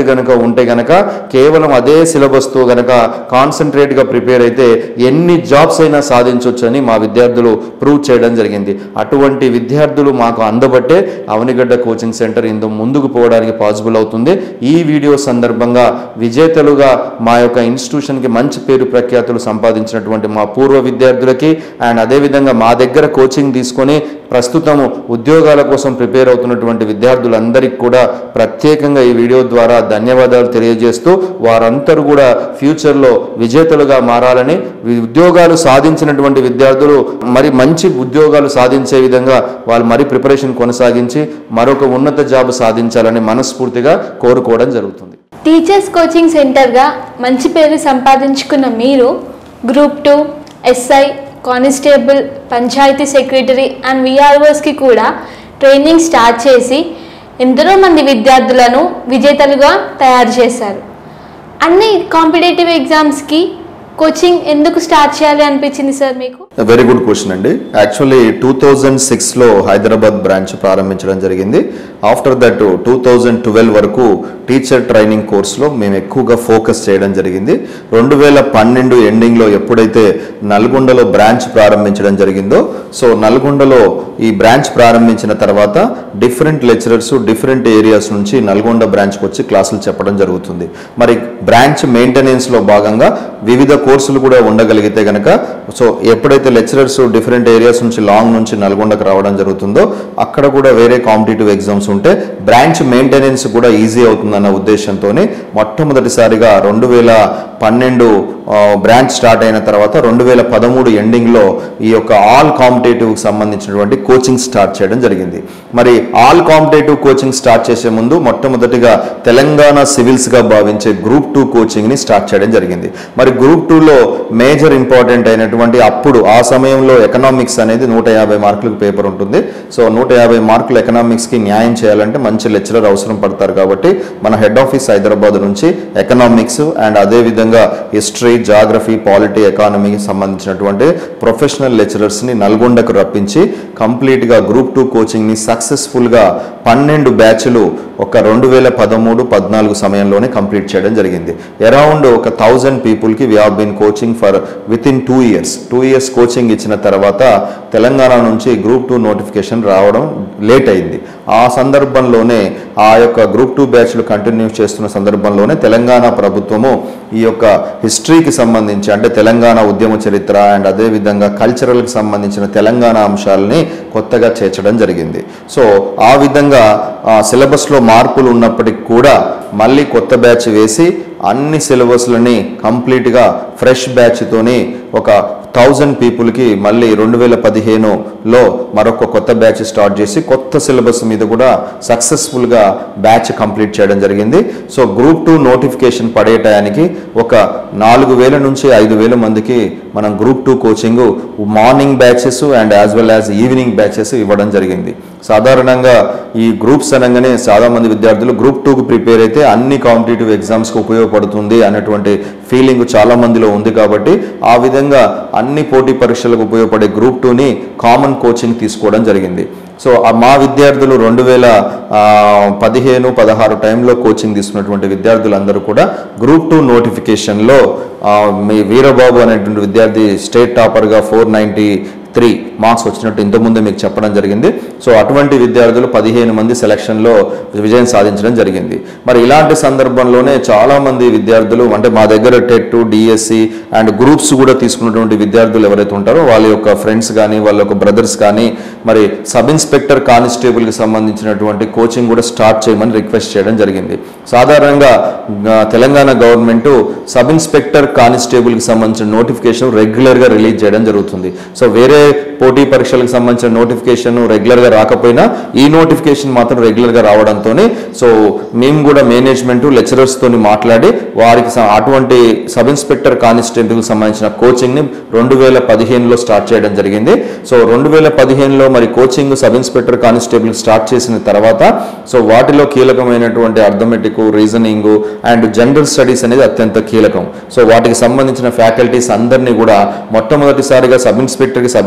కనుక ఉంటే గనక కేవలం అదే సిలబస్తో గనక కాన్సన్ట్రేట్గా ప్రిపేర్ అయితే ఎన్ని జాబ్స్ అయినా సాధించవచ్చు అని మా విద్యార్థులు ప్రూవ్ చేయడం జరిగింది అటువంటి విద్యార్థులు మాకు అందబట్టే అవనిగడ్డ కోచింగ్ సెంటర్ ఇందు ముందుకు పోవడానికి పాసిబుల్ అవుతుంది ఈ వీడియో సందర్భంగా విజేతలుగా మా యొక్క ఇన్స్టిట్యూషన్కి మంచి పేరు ప్రఖ్యాతులు సంపాదించినటువంటి మా పూర్వ విద్యార్థులకి అండ్ అదేవిధంగా మా దగ్గర కోచింగ్ తీసుకొని ప్రస్తుతము ఉద్యోగాల కోసం ప్రిపేర్ అవుతున్నటువంటి విద్యార్థులందరికీ కూడా ప్రత్యేకంగా ఈ వీడియో ద్వారా ధన్యవాదాలు తెలియజేస్తూ వారందరూ కూడా ఫ్యూచర్లో విజేతలుగా మారాలని వి- ఉద్యోగాలు సాధించినటువంటి విద్యార్థులు మరి మంచి ఉద్యోగాలు సాధించే విధంగా వాళ్ళు మరి ప్రిపరేషన్ కొనసాగించి మరొక ఉన్నత జాబ్ సాధించాలని మనస్ఫూర్తిగా కోరుకోవడం జరుగుతుంది టీచర్స్ కోచింగ్ సెంటర్గా మంచి పేరు సంపాదించుకున్న మీరు group two SI constable panchayat secretary and విఆర్ఓస్కి కూడా ట్రైనింగ్ స్టార్ట్ చేసి ఎందరో మంది విద్యార్థులను విజేతలుగా తయారు చేశారు అన్ని కాంపిటేటివ్ ఎగ్జామ్స్కి కోచింగ్ ఎందుకు స్టార్ట్ చేయాలి అనిపించింది సార్ మీకు వెరీ గుడ్ క్వశ్చన్ అండి యాక్చువల్లీ టూ థౌజండ్ సిక్స్లో హైదరాబాద్ బ్రాంచ్ ప్రారంభించడం జరిగింది after that two thousand twelve వరకు టీచర్ ట్రైనింగ్ కోర్సులో మేము ఎక్కువగా ఫోకస్ చేయడం జరిగింది రెండు వేల పన్నెండు ఎండింగ్లో ఎప్పుడైతే నల్గొండలో బ్రాంచ్ ప్రారంభించడం జరిగిందో సో నల్గొండలో ఈ బ్రాంచ్ ప్రారంభించిన తర్వాత డిఫరెంట్ లెక్చరర్స్ డిఫరెంట్ ఏరియాస్ నుంచి నల్గొండ బ్రాంచ్కి వచ్చి క్లాసులు చెప్పడం జరుగుతుంది మరి బ్రాంచ్ మెయింటెనెన్స్లో భాగంగా వివిధ కోర్సులు కూడా ఉండగలిగితే కనుక సో ఎప్పుడైతే లెక్చరర్స్ డిఫరెంట్ ఏరియాస్ నుంచి లాంగ్ నుంచి నల్గొండకు రావడం జరుగుతుందో అక్కడ కూడా వేరే కాంపిటేటివ్ ఎగ్జామ్స్ ఉంటే బ్రాంచ్ మెయింటెనెన్స్ కూడా ఈజీ అవుతుందన్న ఉద్దేశంతోనే మొట్టమొదటిసారిగా రెండు వేల పన్నెండు ఆ, బ్రాంచ్ స్టార్ట్ అయిన తర్వాత రెండు వేల పదమూడు ఎండింగ్లో ఈ యొక్క ఆల్ కాంపిటేటివ్కి సంబంధించినటువంటి కోచింగ్ స్టార్ట్ చేయడం జరిగింది మరి ఆల్ కాంపిటేటివ్ కోచింగ్ స్టార్ట్ చేసే ముందు మొట్టమొదటిగా తెలంగాణ సివిల్స్గా భావించే గ్రూప్ టూ కోచింగ్ని స్టార్ట్ చేయడం జరిగింది మరి గ్రూప్ టూలో మేజర్ ఇంపార్టెంట్ అయినటువంటి అప్పుడు ఆ సమయంలో ఎకనామిక్స్ అనేది నూట యాభై మార్కులకు పేపర్ ఉంటుంది సో నూట యాభై మార్కులు ఎకనామిక్స్కి న్యాయం చేయాలంటే మంచి లెక్చరర్ అవసరం పడతారు కాబట్టి మన హెడ్ ఆఫీస్ హైదరాబాద్ నుంచి ఎకనామిక్స్ అండ్ అదేవిధంగా హిస్టరీ జాగ్రఫీ పాలిటీ ఎకానమీకి సంబంధించినటువంటి ప్రొఫెషనల్ లెక్చరర్స్ని నల్గొండకు రప్పించి కంప్లీట్గా గ్రూప్ టూ కోచింగ్ని సక్సెస్ఫుల్గా పన్నెండు బ్యాచ్లు ఒక రెండు వేల పదమూడు పద్నాలుగు సమయంలోనే కంప్లీట్ చేయడం జరిగింది అరౌండ్ ఒక థౌజండ్ పీపుల్కి we have been coaching for with in two years two years coaching ఇచ్చిన తర్వాత తెలంగాణ నుంచి గ్రూప్ టూ నోటిఫికేషన్ రావడం లేట్ అయింది ఆ సందర్భంలోనే ఆ యొక్క గ్రూప్ టూ బ్యాచ్లు కంటిన్యూ చేస్తున్న సందర్భంలోనే తెలంగాణ ప్రభుత్వము ఈ యొక్క హిస్టరీకి సంబంధించి అంటే తెలంగాణ ఉద్యమ చరిత్ర అండ్ అదేవిధంగా కల్చరల్కి సంబంధించిన తెలంగాణ అంశాలని కొత్తగా చేర్చడం జరిగింది సో ఆ విధంగా ఆ, సిలబస్లో మార్పులు ఉన్నప్పటికీ కూడా మళ్ళీ కొత్త బ్యాచ్ వేసి అన్ని సిలబస్లని కంప్లీట్గా ఫ్రెష్ బ్యాచ్తోని ఒక థౌజండ్ పీపుల్కి మళ్ళీ రెండు వేల పదిహేనులో మరొక కొత్త బ్యాచ్ స్టార్ట్ చేసి కొత్త సిలబస్ మీద కూడా సక్సెస్ఫుల్గా బ్యాచ్ కంప్లీట్ చేయడం జరిగింది సో గ్రూప్ టూ నోటిఫికేషన్ పడే టయానికి ఒక నాలుగు వేల నుంచి ఐదు వేల మందికి మనం group two coaching morning batches and as well as evening batches ఇవ్వడం జరిగింది సాధారణంగా ఈ గ్రూప్స్ అనగానే చాలా మంది విద్యార్థులు గ్రూప్ టూకు ప్రిపేర్ అయితే అన్ని కాంపిటేటివ్ ఎగ్జామ్స్కి ఉపయోగపడుతుంది అనేటువంటి ఫీలింగ్ చాలా మందిలో ఉంది కాబట్టి ఆ విధంగా అన్ని పోటీ పరీక్షలకు ఉపయోగపడే గ్రూప్ టూని కామన్ కోచింగ్ తీసుకోవడం జరిగింది సో ఆ మా విద్యార్థులు రెండు వేల ఆ, పదిహేను పదహారు టైంలో కోచింగ్ తీసుకున్నటువంటి విద్యార్థులందరూ కూడా గ్రూప్ టూ నోటిఫికేషన్లో ఆ, మీ వీరబాబు అనేటువంటి విద్యార్థి స్టేట్ టాపర్గా ఫోర్ నైంటీ త్రీ మార్క్స్ వచ్చినట్టు ఇంతకుముందు మీకు చెప్పడం జరిగింది సో అటువంటి విద్యార్థులు పదిహేను మంది సెలక్షన్లో విజయం సాధించడం జరిగింది మరి ఇలాంటి సందర్భంలోనే చాలామంది విద్యార్థులు అంటే మా దగ్గర టెట్ డిఎస్సి అండ్ గ్రూప్స్ కూడా తీసుకున్నటువంటి విద్యార్థులు ఎవరైతే ఉంటారో వాళ్ళ యొక్క ఫ్రెండ్స్ కానీ వాళ్ళ యొక్క బ్రదర్స్ కానీ మరి సబ్ ఇన్స్పెక్టర్ కానిస్టేబుల్కి సంబంధించినటువంటి కోచింగ్ కూడా స్టార్ట్ చేయమని రిక్వెస్ట్ చేయడం జరిగింది సాధారణంగా ఆ, తెలంగాణ గవర్నమెంట్ సబ్ ఇన్స్పెక్టర్ కానిస్టేబుల్కి సంబంధించిన నోటిఫికేషన్ రెగ్యులర్గా రిలీజ్ చేయడం జరుగుతుంది సో వేరే పోటీ పరీక్షలకు సంబంధించిన నోటిఫికేషన్ రెగ్యులర్గా రాకపోయినా ఈ నోటిఫికేషన్ మాత్రం రెగ్యులర్గా రావడంతోనే సో మేము కూడా మేనేజ్మెంట్ లెక్చరర్స్ తోని మాట్లాడి వారికి స- అటువంటి సబ్ ఇన్స్పెక్టర్ కానిస్టేబుల్కి సంబంధించిన కోచింగ్ని రెండు వేల పదిహేనులో స్టార్ట్ చేయడం జరిగింది సో రెండు వేల పదిహేనులో మరి coaching sub inspector constable start చేసిన తర్వాత సో వాటిలో కీలకమైనటువంటి arithmetic reasoning and general studies అనేది అత్యంత కీలకం సో వాటికి సంబంధించిన ఫ్యాకల్టీస్ అందరినీ కూడా మొట్టమొదటిసారిగా సబ్ ఇన్స్పెక్టర్కి సబ్ ఇన్స్పెక్టర్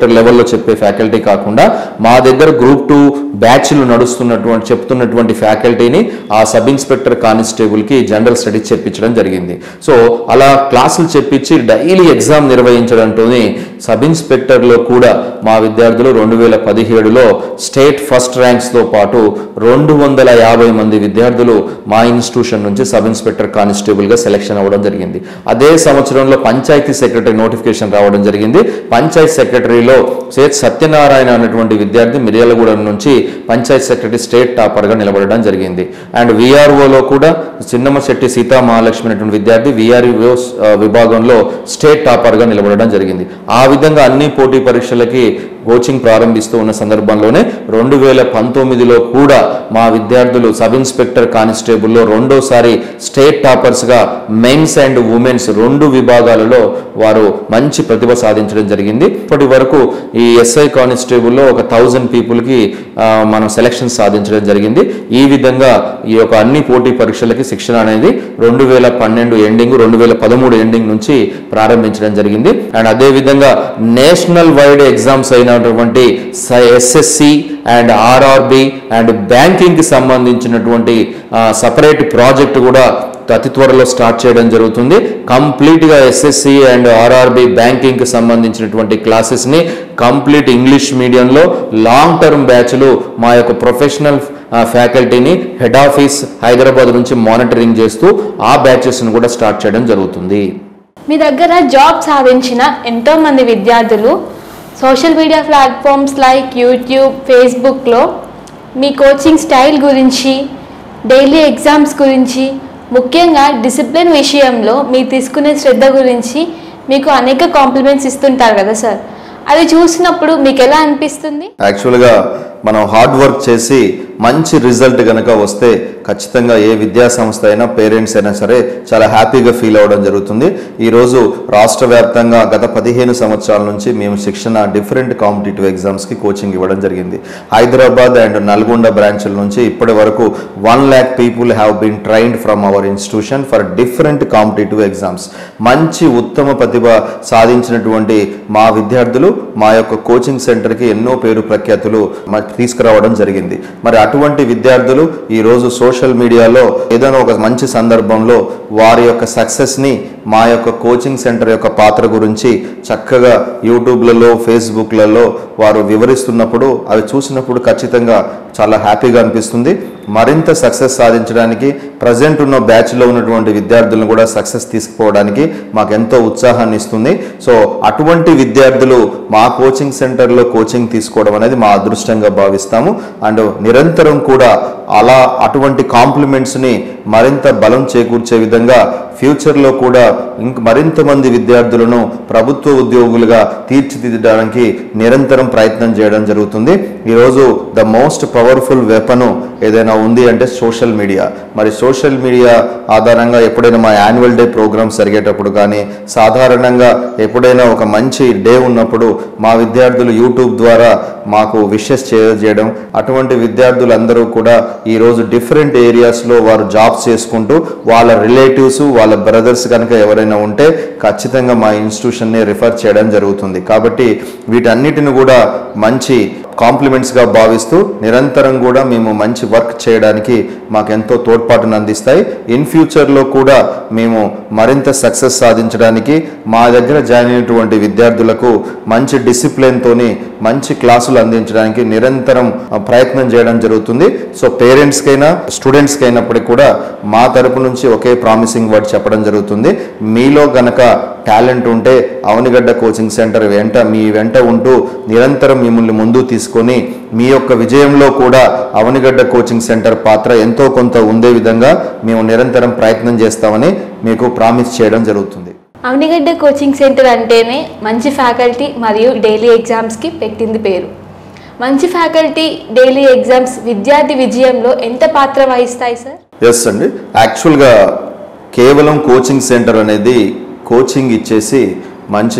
ఇన్స్పెక్టర్ లెవెల్లో చెప్పే ఫ్యాకల్టీ కాకుండా మా దగ్గర గ్రూప్ టూ బ్యాచ్లు నడుస్తున్నటువంటి చెప్తున్నటువంటి ఫ్యాకల్టీని ఆ సబ్ ఇన్స్పెక్టర్ కానిస్టేబుల్కి జనరల్ స్టడీస్ చెప్పించడం జరిగింది సో అలా క్లాసులు చెప్పించి డైలీ ఎగ్జామ్ నిర్వహించడంతోనే సబ్ ఇన్స్పెక్టర్లో కూడా మా విద్యార్థులు రెండు వేల పదిహేడులో స్టేట్ ఫస్ట్ ర్యాంక్స్తో పాటు రెండు వందల యాభై మంది విద్యార్థులు మా ఇన్స్టిట్యూషన్ నుంచి సబ్ ఇన్స్పెక్టర్ కానిస్టేబుల్గా సెలెక్షన్ అవ్వడం జరిగింది అదే సంవత్సరంలో పంచాయతీ సెక్రటరీ నోటిఫికేషన్ రావడం జరిగింది పంచాయత్ సెక్రటరీలో సేత్ సత్యనారాయణ అనేటువంటి విద్యార్థి మిర్యాలగూడెం నుంచి పంచాయత్ సెక్రటరీ స్టేట్ టాపర్గా నిలబడడం జరిగింది అండ్ విఆర్ఓలో కూడా చిన్నమశెట్టి సీతా మహాలక్ష్మి అనేటువంటి విద్యార్థి విఆర్ఓ విభాగంలో స్టేట్ టాపర్గా నిలబడడం జరిగింది ఆ విధంగా అన్ని పోటీ పరీక్షలకి కోచింగ్ ప్రారంభిస్తూ ఉన్న సందర్భంలోనే రెండు వేల పంతొమ్మిదిలో కూడా మా విద్యార్థులు సబ్ ఇన్స్పెక్టర్ కానిస్టేబుల్లో రెండోసారి స్టేట్ టాపర్స్గా మెన్స్ అండ్ ఉమెన్స్ రెండు విభాగాలలో వారు మంచి ప్రతిభ సాధించడం జరిగింది ఇప్పటి వరకు ఈ ఎస్ఐ కానిస్టేబుల్లో ఒక థౌజండ్ పీపుల్కి మనం సెలక్షన్ సాధించడం జరిగింది ఈ విధంగా ఈ యొక్క అన్ని పోటీ పరీక్షలకి శిక్షణ అనేది రెండు వేల పన్నెండు ఎండింగ్ రెండు వేల పదమూడు ఎండింగ్ నుంచి ప్రారంభించడం జరిగింది అండ్ అదే విధంగా నేషనల్ వైడ్ ఎగ్జామ్స్ అయినటువంటి ఎస్ఎస్సి అండ్ ఆర్ఆర్బి అండ్ బ్యాంకింగ్కి సంబంధించినటువంటి సపరేట్ ప్రాజెక్ట్ కూడా అతి త్వరలో స్టార్ట్ చేయడం జరుగుతుంది కంప్లీట్గా ఎస్ఎస్సి అండ్ ఆర్ఆర్బి బ్యాంకింగ్కి సంబంధించినటువంటి క్లాసెస్ని కంప్లీట్ ఇంగ్లీష్ మీడియంలో లాంగ్ టర్మ్ బ్యాచ్లు మా యొక్క ప్రొఫెషనల్ ఫ్యాకల్టీని హెడ్ ఆఫీస్ హైదరాబాద్ నుంచి మానిటరింగ్ చేస్తూ ఆ బ్యాచెస్ను కూడా స్టార్ట్ చేయడం జరుగుతుంది మీ దగ్గర జాబ్ సాధించిన ఎంతో మంది విద్యార్థులు social media platforms like YouTube ఫేస్బుక్లో మీ కోచింగ్ స్టైల్ గురించి డైలీ ఎగ్జామ్స్ గురించి ముఖ్యంగా డిసిప్లిన్ విషయంలో మీరు తీసుకునే శ్రద్ధ గురించి మీకు అనేక కాంప్లిమెంట్స్ ఇస్తుంటారు కదా సార్ అది చూసినప్పుడు మీకు ఎలా అనిపిస్తుంది యాక్చువల్గా మనం హార్డ్ వర్క్ చేసి మంచి రిజల్ట్ కనుక వస్తే ఖచ్చితంగా ఏ విద్యా సంస్థ అయినా పేరెంట్స్ అయినా సరే చాలా హ్యాపీగా ఫీల్ అవ్వడం జరుగుతుంది ఈరోజు రాష్ట్ర వ్యాప్తంగా గత పదిహేను సంవత్సరాల నుంచి మేము శిక్షణ డిఫరెంట్ కాంపిటేటివ్ ఎగ్జామ్స్కి కోచింగ్ ఇవ్వడం జరిగింది హైదరాబాద్ అండ్ నల్గొండ బ్రాంచ్ల నుంచి ఇప్పటి వరకు one lakh people have been trained from our institution for different competitive exams మంచి ఉత్తమ ప్రతిభ సాధించినటువంటి మా విద్యార్థులు మా యొక్క కోచింగ్ సెంటర్కి ఎన్నో పేరు ప్రఖ్యాతులు మ- తీసుకురావడం జరిగింది మరి అటువంటి విద్యార్థులు ఈరోజు సోషల్ మీడియాలో ఏదైనా ఒక మంచి సందర్భంలో వారి యొక్క సక్సెస్ని మా యొక్క కోచింగ్ సెంటర్ యొక్క పాత్ర గురించి చక్కగా యూట్యూబ్లలో ఫేస్బుక్లలో వారు వివరిస్తున్నప్పుడు అవి చూసినప్పుడు ఖచ్చితంగా చాలా హ్యాపీగా అనిపిస్తుంది మరింత సక్సెస్ సాధించడానికి ప్రజెంట్ ఉన్న బ్యాచ్లో ఉన్నటువంటి విద్యార్థులను కూడా సక్సెస్ తీసుకుపోవడానికి మాకు ఎంతో ఉత్సాహాన్ని ఇస్తుంది సో అటువంటి విద్యార్థులు మా కోచింగ్ సెంటర్లో కోచింగ్ తీసుకోవడం అనేది మా అదృష్టంగా భావిస్తాము అండ్ నిరంతరం కూడా అలా అటువంటి కాంప్లిమెంట్స్ని మరింత బలం చేకూర్చే విధంగా ఫ్యూచర్లో కూడా ఇంక మరింత మంది విద్యార్థులను ప్రభుత్వ ఉద్యోగులుగా తీర్చిదిద్దడానికి నిరంతరం ప్రయత్నం చేయడం జరుగుతుంది ఈరోజు ద మోస్ట్ పవర్ఫుల్ వెపను ఏదైనా ఉంది అంటే సోషల్ మీడియా మరి సోషల్ మీడియా ఆధారంగా ఎప్పుడైనా మా యాన్యువల్ డే ప్రోగ్రామ్స్ జరిగేటప్పుడు కానీ సాధారణంగా ఎప్పుడైనా ఒక మంచి డే ఉన్నప్పుడు మా విద్యార్థులు యూట్యూబ్ ద్వారా మాకు విషెస్ చేయడం అటువంటి విద్యార్థులందరూ కూడా ఈరోజు డిఫరెంట్ ఏరియాస్లో వారు జాబ్స్ చేసుకుంటూ వాళ్ళ రిలేటివ్స్ వాళ్ళ బ్రదర్స్ కనుక ఎవరైనా ఉంటే ఖచ్చితంగా మా ఇన్స్టిట్యూషన్ని రిఫర్ చేయడం జరుగుతుంది కాబట్టి వీటన్నిటిని కూడా మంచి కాంప్లిమెంట్స్గా భావిస్తూ నిరంతరం కూడా మేము మంచి వర్క్ చేయడానికి మాకు ఎంతో తోడ్పాటును అందిస్తాయి ఇన్ ఫ్యూచర్లో కూడా మేము మరింత సక్సెస్ సాధించడానికి మా దగ్గర జాయిన్ అయినటువంటి విద్యార్థులకు మంచి డిసిప్లిన్తోని మంచి క్లాసులు అందించడానికి నిరంతరం ఆ, ప్రయత్నం చేయడం జరుగుతుంది సో పేరెంట్స్కైనా స్టూడెంట్స్కి అయినప్పటికీ కూడా మా తరపు నుంచి ఒకే ప్రామిసింగ్ వర్డ్ చెప్పడం జరుగుతుంది మీలో గనక టాలెంట్ ఉంటే అవనిగడ్డ కోచింగ్ సెంటర్ వెంట మీ వెంట ఉంటూ నిరంతరం మిమ్మల్ని ముందు తీసుకొని మీ యొక్క విజయంలో కూడా అవనిగడ్డ కోచింగ్ సెంటర్ పాత్ర ఎంతో కొంత ఉండే విధంగా మేము నిరంతరం ప్రయత్నం చేస్తామని మీకు ప్రామిస్ చేయడం జరుగుతుంది అవనిగడ్డ కోచింగ్ సెంటర్ అంటేనే మంచి ఫ్యాకల్టీ మరియు డైలీ ఎగ్జామ్స్కి పెట్టింది పేరు మంచి ఫ్యాకల్టీ డైలీ ఎగ్జామ్స్ విద్యార్థి విజయంలో ఎంత పాత్ర వహిస్తాయి సార్ ఎస్ అండి యాక్చువల్గా కేవలం కోచింగ్ సెంటర్ అనేది కోచింగ్ ఇచ్చేసి మంచి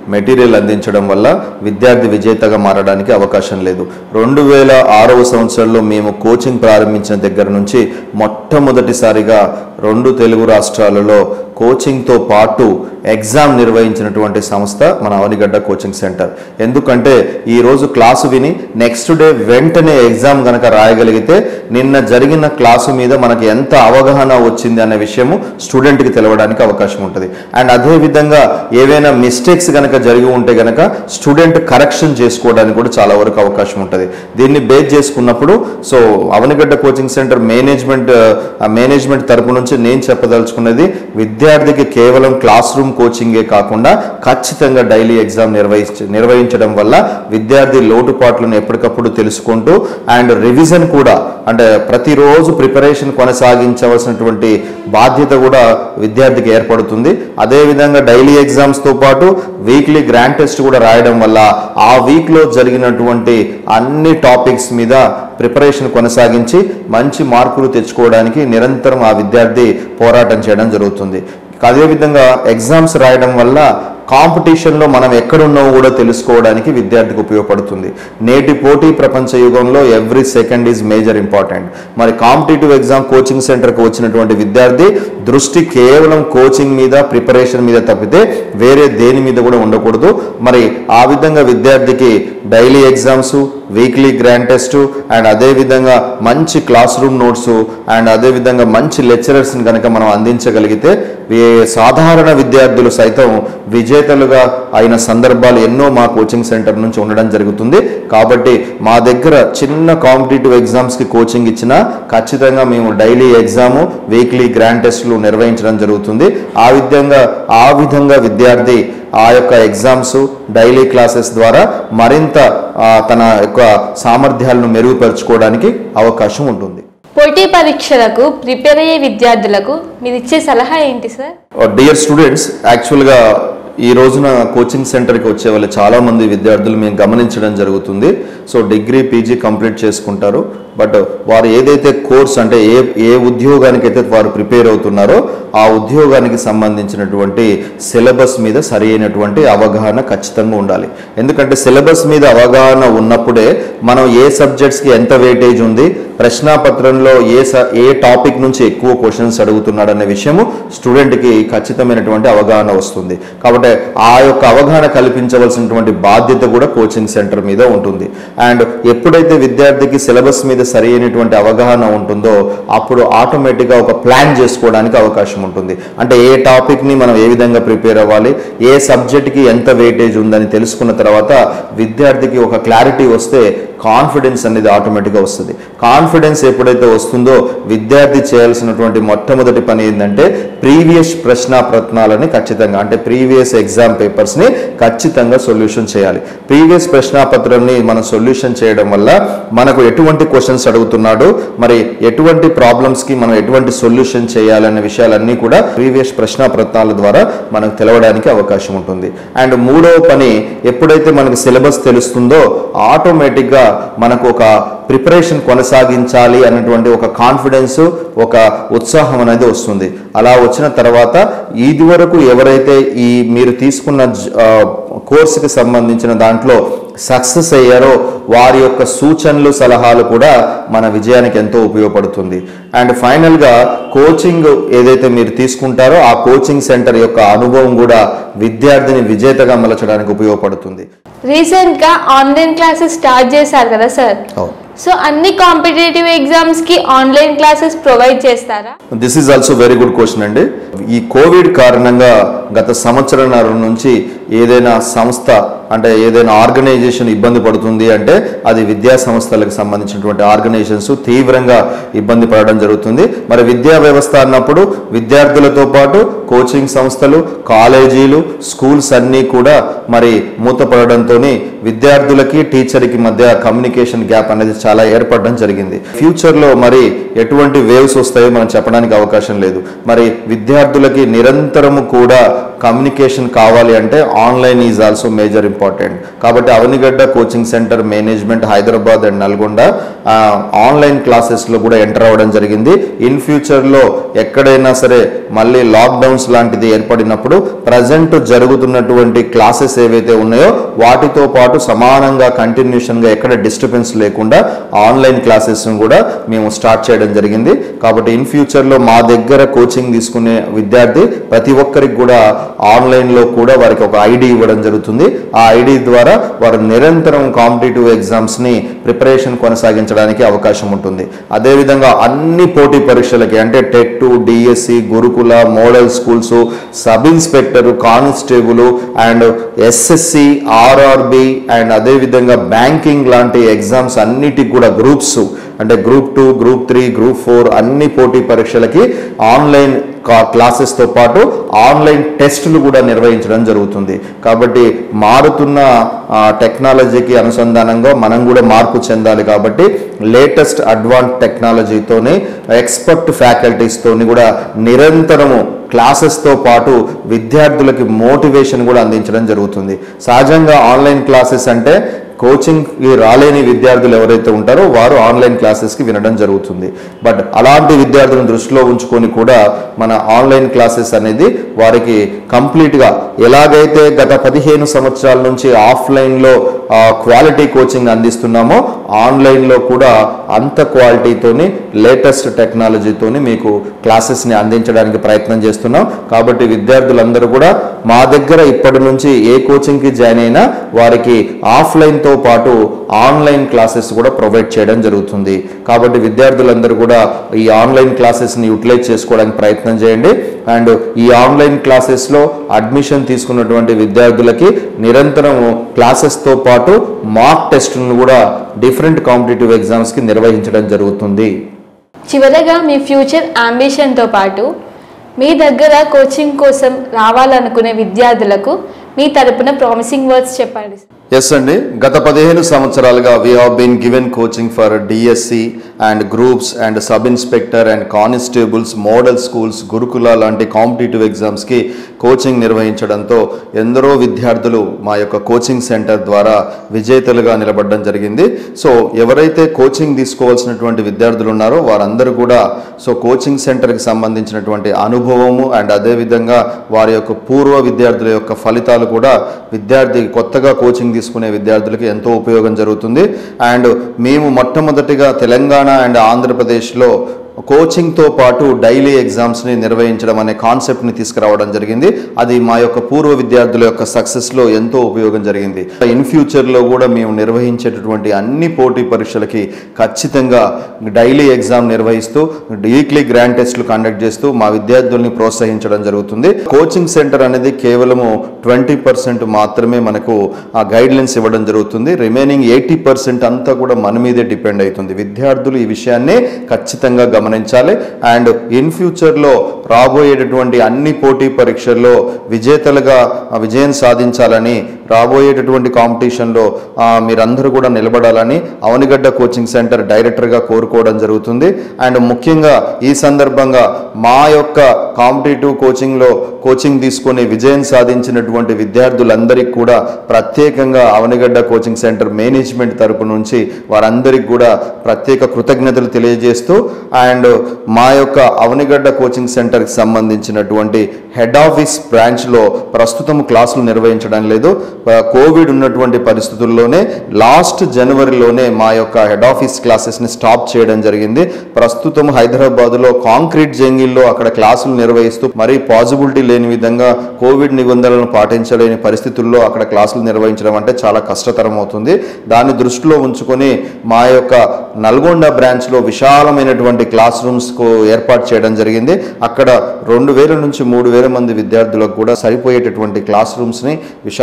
మెటీరియల్ అందించడం వల్ల విద్యార్థి విజేతగా మారడానికి అవకాశం లేదు రెండు వేల ఆరవ సంవత్సరంలో మేము కోచింగ్ ప్రారంభించిన దగ్గర నుంచి మొట్టమొదటిసారిగా రెండు తెలుగు రాష్ట్రాలలో కోచింగ్తో పాటు ఎగ్జామ్ నిర్వహించినటువంటి సంస్థ మన అవనిగడ్డ కోచింగ్ సెంటర్ ఎందుకంటే ఈరోజు క్లాసు విని నెక్స్ట్ డే వెంటనే ఎగ్జామ్ కనుక రాయగలిగితే నిన్న జరిగిన క్లాసు మీద మనకి ఎంత అవగాహన వచ్చింది అనే విషయము స్టూడెంట్కి తెలవడానికి అవకాశం ఉంటుంది అండ్ అదే విధంగా ఏవైనా మిస్టేక్స్ కనుక జరిగి ఉంటే కనుక స్టూడెంట్ కరెక్షన్ చేసుకోవడానికి కూడా చాలా వరకు అవకాశం ఉంటుంది దీన్ని బేస్ చేసుకున్నప్పుడు so Avanigadda coaching centre management ఆ మేనేజ్మెంట్ తరపు నుంచి నేను చెప్పదలుచుకున్నది విద్యార్థికి కేవలం క్లాస్ రూమ్ కోచింగే కాకుండా ఖచ్చితంగా డైలీ ఎగ్జామ్ నిర్వహించ నిర్వహించడం వల్ల విద్యార్థి లోటుపాట్లను ఎప్పటికప్పుడు తెలుసుకుంటూ అండ్ రివిజన్ కూడా అంటే ప్రతిరోజు ప్రిపరేషన్ కొనసాగించవలసినటువంటి బాధ్యత కూడా విద్యార్థికి ఏర్పడుతుంది అదేవిధంగా డైలీ ఎగ్జామ్స్తో పాటు వీక్లీ గ్రాండ్ టెస్ట్ కూడా రాయడం వల్ల ఆ వీక్లో జరిగినటువంటి అన్ని టాపిక్స్ మీద ప్రిపరేషన్ కొనసాగించి మంచి మార్కులు తెచ్చుకోవడానికి నిరంతరం ఆ విద్యార్థి పోరాటం చేయడం జరుగుతుంది అదేవిధంగా ఎగ్జామ్స్ రాయడం వల్ల కాంపిటీషన్లో మనం ఎక్కడున్నామో కూడా తెలుసుకోవడానికి విద్యార్థికి ఉపయోగపడుతుంది నేటి పోటీ ప్రపంచ యుగంలో every second is major important మరి కాంపిటేటివ్ ఎగ్జామ్ కోచింగ్ సెంటర్కి వచ్చినటువంటి విద్యార్థి దృష్టి కేవలం కోచింగ్ మీద ప్రిపరేషన్ మీద తప్పితే వేరే దేని మీద కూడా ఉండకూడదు మరి ఆ విధంగా విద్యార్థికి daily exams weekly grand test and అదే విధంగా మంచి క్లాస్ రూమ్ నోట్స్ అండ్ అదే విధంగా మంచి లెక్చరర్స్ని కనుక మనం అందించగలిగితే ఈ సాధారణ విద్యార్థులు సైతం విజేతలుగా అయిన సందర్భాలు ఎన్నో మా కోచింగ్ సెంటర్ నుంచి ఉండడం జరుగుతుంది కాబట్టి మా దగ్గర చిన్న కాంపిటేటివ్ ఎగ్జామ్స్కి కోచింగ్ ఇచ్చినా ఖచ్చితంగా మేము డైలీ ఎగ్జాము వీక్లీ గ్రాండ్ టెస్ట్లు నిర్వహించడం జరుగుతుంది ఆ విధంగా ఆ విధంగా విద్యార్థి ఆ యొక్క ఎగ్జామ్స్ డైలీ క్లాసెస్ ద్వారా మరింత ఆ, తన యొక్క సామర్థ్యాలను మెరుగుపరుచుకోవడానికి అవకాశం ఉంటుంది పోటీ పరీక్షలకు ప్రిపేర్ అయ్యే విద్యార్థులకు మీరు ఇచ్చే సలహా ఏంటి సార్ డియర్ స్టూడెంట్స్ యాక్చువల్గా ఈ రోజున కోచింగ్ సెంటర్కి వచ్చే వాళ్ళు చాలామంది విద్యార్థులు మేము గమనించడం జరుగుతుంది సో డిగ్రీ పీజీ కంప్లీట్ చేసుకుంటారు బట్ వారు ఏదైతే కోర్స్ అంటే ఏ ఏ ఉద్యోగానికి అయితే వారు ప్రిపేర్ అవుతున్నారో ఆ ఉద్యోగానికి సంబంధించినటువంటి సిలబస్ మీద సరి అయినటువంటి అవగాహన ఖచ్చితంగా ఉండాలి ఎందుకంటే సిలబస్ మీద అవగాహన ఉన్నప్పుడే మనం ఏ సబ్జెక్ట్స్కి ఎంత వెయిటేజ్ ఉంది ప్రశ్నాపత్రంలో ఏ స ఏ టాపిక్ నుంచి ఎక్కువ క్వశ్చన్స్ అడుగుతున్నాడు అనే విషయము స్టూడెంట్కి ఖచ్చితమైనటువంటి అవగాహన వస్తుంది కాబట్టి ఆ యొక్క అవగాహన కల్పించవలసినటువంటి బాధ్యత కూడా కోచింగ్ సెంటర్ మీద ఉంటుంది అండ్ ఎప్పుడైతే విద్యార్థికి సిలబస్ మీద సరి అయినటువంటి అవగాహన ఉంటుందో అప్పుడు ఆటోమేటిక్గా ఒక ప్లాన్ చేసుకోవడానికి అవకాశం ఉంటుంది అంటే ఏ టాపిక్ని మనం ఏ విధంగా ప్రిపేర్ అవ్వాలి ఏ సబ్జెక్ట్కి ఎంత వెయిటేజ్ ఉందని తెలుసుకున్న తర్వాత విద్యార్థికి ఒక క్లారిటీ వస్తే కాన్ఫిడెన్స్ అనేది ఆటోమేటిక్గా వస్తుంది కాన్ఫిడెన్స్ ఎప్పుడైతే వస్తుందో విద్యార్థి చేయాల్సినటువంటి మొట్టమొదటి పని ఏంటంటే ప్రీవియస్ ప్రశ్నాపత్రాలని ఖచ్చితంగా అంటే ప్రీవియస్ ఎగ్జామ్ పేపర్స్ని ఖచ్చితంగా సొల్యూషన్ చేయాలి ప్రీవియస్ ప్రశ్నాపత్రాన్ని మనం సొల్యూషన్ చేయడం వల్ల మనకు ఎటువంటి క్వశ్చన్స్ అడుగుతున్నాడు మరి ఎటువంటి ప్రాబ్లమ్స్కి మనం ఎటువంటి సొల్యూషన్ చేయాలనే విషయాలన్నీ కూడా ప్రీవియస్ ప్రశ్నాపత్రాల ద్వారా మనకు తెలవడానికి అవకాశం ఉంటుంది అండ్ మూడవ పని ఎప్పుడైతే మనకు సిలబస్ తెలుస్తుందో ఆటోమేటిక్గా మనకు ఒక ప్రిపరేషన్ కొనసాగించాలి అన్నటువంటి ఒక కాన్ఫిడెన్స్ ఒక ఉత్సాహం అనేది వస్తుంది అలా వచ్చిన తర్వాత ఇది వరకు ఎవరైతే ఈ మీరు తీసుకున్న జ- ఆ, కోర్సుకి సంబంధించిన దాంట్లో సక్సెస్ అయ్యారో వారి యొక్క సూచనలు సలహాలు కూడా మన విజయానికి ఎంతో ఉపయోగపడుతుంది అండ్ ఫైనల్గా కోచింగ్ ఏదైతే మీరు తీసుకుంటారో ఆ కోచింగ్ సెంటర్ యొక్క అనుభవం కూడా విద్యార్థిని విజేతగా మలచడానికి ఉపయోగపడుతుంది రీసెంట్గా ఆన్లైన్ క్లాసెస్ స్టార్ట్ చేశారు కదా సార్ అవును సో అన్ని కాంపిటేటివ్ ఎగ్జామ్స్కి ఆన్లైన్ క్లాసెస్ ప్రొవైడ్ చేస్తారా this is also very good question అండి ఈ కోవిడ్ కారణంగా గత సంవత్సరంన్నర నుంచి ఏదైనా సంస్థ అంటే ఏదైనా ఆర్గనైజేషన్ ఇబ్బంది పడుతుంది అంటే అది విద్యా సంస్థలకు సంబంధించినటువంటి ఆర్గనైజేషన్స్ తీవ్రంగా ఇబ్బంది పడడం జరుగుతుంది మరి విద్యా వ్యవస్థ అన్నప్పుడు విద్యార్థులతో పాటు కోచింగ్ సంస్థలు కాలేజీలు స్కూల్స్ అన్నీ కూడా మరి మూతపడడంతో విద్యార్థులకి టీచర్కి మధ్య కమ్యూనికేషన్ గ్యాప్ అనేది చాలా ఏర్పడడం జరిగింది ఫ్యూచర్లో మరి ఎటువంటి వేవ్స్ వస్తాయో మనం చెప్పడానికి అవకాశం లేదు మరి విద్యార్థులకి నిరంతరము కూడా కమ్యూనికేషన్ కావాలి అంటే online is also major important కాబట్టి Avanigadda coaching centre management Hyderabad and Nalgonda ఆ, ఆన్లైన్ క్లాసెస్లో కూడా ఎంటర్ అవ్వడం జరిగింది ఇన్ ఫ్యూచర్లో ఎక్కడైనా సరే మళ్ళీ లాక్డౌన్స్ లాంటిది ఏర్పడినప్పుడు ప్రజెంట్ జరుగుతున్నటువంటి క్లాసెస్ ఏవైతే ఉన్నాయో వాటితో పాటు సమానంగా కంటిన్యూషన్గా ఎక్కడ డిస్టర్బెన్స్ లేకుండా ఆన్లైన్ క్లాసెస్ కూడా మేము స్టార్ట్ చేయడం జరిగింది కాబట్టి ఇన్ ఫ్యూచర్లో మా దగ్గర కోచింగ్ తీసుకునే విద్యార్థి ప్రతి ఒక్కరికి కూడా ఆన్లైన్లో కూడా వారికి ఒక ఐడి ఇవ్వడం జరుగుతుంది ఆ ఐడి ద్వారా వారు నిరంతరం కాంపిటేటివ్ ఎగ్జామ్స్ని ప్రిపరేషన్ కొనసాగించడానికి అవకాశం ఉంటుంది అదేవిధంగా అన్ని పోటీ పరీక్షలకి అంటే TET DSC Gurukula model schools sub inspector constable and SSC RRB and అదేవిధంగా బ్యాంకింగ్ లాంటి ఎగ్జామ్స్ అన్నిటికి కూడా గ్రూప్స్ అంటే group two group three group four అన్ని పోటీ పరీక్షలకి ఆన్లైన్ క్లాసెస్తో పాటు ఆన్లైన్ టెస్టులు కూడా నిర్వహించడం జరుగుతుంది కాబట్టి మారుతున్న ఆ, టెక్నాలజీకి అనుసంధానంగా మనం కూడా మార్పు చెందాలి కాబట్టి లేటెస్ట్ అడ్వాన్స్ టెక్నాలజీతోని ఎక్స్పర్ట్ ఫ్యాకల్టీస్తోని కూడా నిరంతరము క్లాసెస్తో పాటు విద్యార్థులకి మోటివేషన్ కూడా అందించడం జరుగుతుంది సహజంగా ఆన్లైన్ క్లాసెస్ అంటే కోచింగ్కి రాలేని విద్యార్థులు ఎవరైతే ఉంటారో వారు ఆన్లైన్ క్లాసెస్కి వినడం జరుగుతుంది బట్ అలాంటి విద్యార్థులను దృష్టిలో ఉంచుకొని కూడా మన ఆన్లైన్ క్లాసెస్ అనేది వారికి కంప్లీట్గా ఎలాగైతే గత పదిహేను సంవత్సరాల నుంచి ఆఫ్లైన్లో క్వాలిటీ కోచింగ్ అందిస్తున్నామో ఆన్లైన్లో కూడా అంత క్వాలిటీతోని లేటెస్ట్ టెక్నాలజీతోని మీకు క్లాసెస్ని అందించడానికి ప్రయత్నం చేస్తున్నాం కాబట్టి విద్యార్థులందరూ కూడా మా దగ్గర ఇప్పటి నుంచి ఏ కోచింగ్కి జాయిన్ అయినా వారికి ఆఫ్లైన్తో పాటు ఆన్లైన్ క్లాసెస్ కూడా ప్రొవైడ్ చేయడం జరుగుతుంది కాబట్టి విద్యార్థులందరూ కూడా ఈ ఆన్లైన్ క్లాసెస్ని యూటిలైజ్ చేసుకోవడానికి ప్రయత్నం చేయండి అండ్ ఈ ఆన్లైన్ క్లాసెస్లో అడ్మిషన్ తీసుకున్నటువంటి విద్యార్థులకి నిరంతరం క్లాసెస్తో పాటు మాక్ టెస్ట్ను కూడా డిఫరెంట్ కాంపిటేటివ్ ఎగ్జామ్స్కి నిర్వహించడం జరుగుతుంది చివరగా మీ ఫ్యూచర్ అంబిషన్తో పాటు మీ దగ్గర కోచింగ్ కోసం రావాలనుకునే విద్యార్థులకు మీ తరపున ప్రామిసింగ్ వర్డ్స్ చెప్పండి ఎస్ అండి గత పదిహేను సంవత్సరాలుగా we have been given coaching for DSC and groups and sub inspector and constables model schools Gurukula లాంటి కాంపిటేటివ్ ఎగ్జామ్స్కి కోచింగ్ నిర్వహించడంతో ఎందరో విద్యార్థులు మా యొక్క కోచింగ్ సెంటర్ ద్వారా విజేతలుగా నిలబడడం జరిగింది సో ఎవరైతే కోచింగ్ తీసుకోవాల్సినటువంటి విద్యార్థులు ఉన్నారో వారందరూ కూడా సో కోచింగ్ సెంటర్కి సంబంధించినటువంటి అనుభవము అండ్ అదేవిధంగా వారి యొక్క పూర్వ విద్యార్థుల యొక్క ఫలితాలు కూడా విద్యార్థి కొత్తగా కోచింగ్ తీసుకునే విద్యార్థులకి ఎంతో ఉపయోగం జరుగుతుంది అండ్ మేము మొట్టమొదటిగా తెలంగాణ అండ్ ఆంధ్రప్రదేశ్లో కోచింగ్తో పాటు డైలీ ఎగ్జామ్స్ని నిర్వహించడం అనే కాన్సెప్ట్ని తీసుకురావడం జరిగింది అది మా యొక్క పూర్వ విద్యార్థుల యొక్క సక్సెస్లో ఎంతో ఉపయోగం జరిగింది ఇన్ ఫ్యూచర్లో కూడా మేము నిర్వహించేటటువంటి అన్ని పోటీ పరీక్షలకి ఖచ్చితంగా డైలీ ఎగ్జామ్ నిర్వహిస్తూ వీక్లీ గ్రాండ్ టెస్ట్లు కండక్ట్ చేస్తూ మా విద్యార్థుల్ని ప్రోత్సహించడం జరుగుతుంది కోచింగ్ సెంటర్ అనేది కేవలము ట్వంటీ పర్సెంట్ మాత్రమే మనకు ఆ గైడ్లైన్స్ ఇవ్వడం జరుగుతుంది రిమైనింగ్ ఎయిటీ పర్సెంట్ అంతా కూడా మన మీదే డిపెండ్ అవుతుంది విద్యార్థులు ఈ విషయాన్ని ఖచ్చితంగా గమనించాలి అండ్ ఇన్ ఫ్యూచర్లో రాబోయేటటువంటి అన్ని పోటీ పరీక్షల్లో విజేతలుగా ఆ, విజయం సాధించాలని రాబోయేటటువంటి కాంపిటీషన్లో ఆ, మీరందరూ కూడా నిలబడాలని అవనిగడ్డ కోచింగ్ సెంటర్ డైరెక్టర్గా కోరుకోవడం జరుగుతుంది అండ్ ముఖ్యంగా ఈ సందర్భంగా మా యొక్క కాంపిటేటివ్ కోచింగ్లో కోచింగ్ తీసుకొని విజయం సాధించినటువంటి విద్యార్థులందరికీ కూడా ప్రత్యేకంగా అవనిగడ్డ కోచింగ్ సెంటర్ మేనేజ్మెంట్ తరపు నుంచి వారందరికీ కూడా ప్రత్యేక కృతజ్ఞతలు తెలియజేస్తూ అండ్ మా యొక్క అవనిగడ్డ కోచింగ్ సెంటర్కి సంబంధించినటువంటి హెడ్ ఆఫీస్ బ్రాంచ్లో ప్రస్తుతం క్లాసులు నిర్వహించడం లేదు ఆ, కోవిడ్ ఉన్నటువంటి పరిస్థితుల్లోనే లాస్ట్ జనవరిలోనే మా యొక్క హెడ్ ఆఫీస్ క్లాసెస్ని స్టాప్ చేయడం జరిగింది ప్రస్తుతం హైదరాబాద్లో కాంక్రీట్ జంగిల్లో అక్కడ క్లాసులు నిర్వహిస్తూ మరీ పాజిబిలిటీ లేని విధంగా కోవిడ్ నిబంధనలను పాటించలేని పరిస్థితుల్లో అక్కడ క్లాసులు నిర్వహించడం అంటే చాలా కష్టతరం అవుతుంది దాన్ని దృష్టిలో ఉంచుకొని మా యొక్క నల్గొండ బ్రాంచ్లో విశాలమైనటువంటి క్లాస్ రూమ్స్కు ఏర్పాటు చేయడం జరిగింది అక్కడ రెండు వేల నుంచి మూడు వేల మంది విద్యార్థులకు కూడా సరిపోయేటటువంటి క్లాస్ రూమ్స్ని విశాలంగా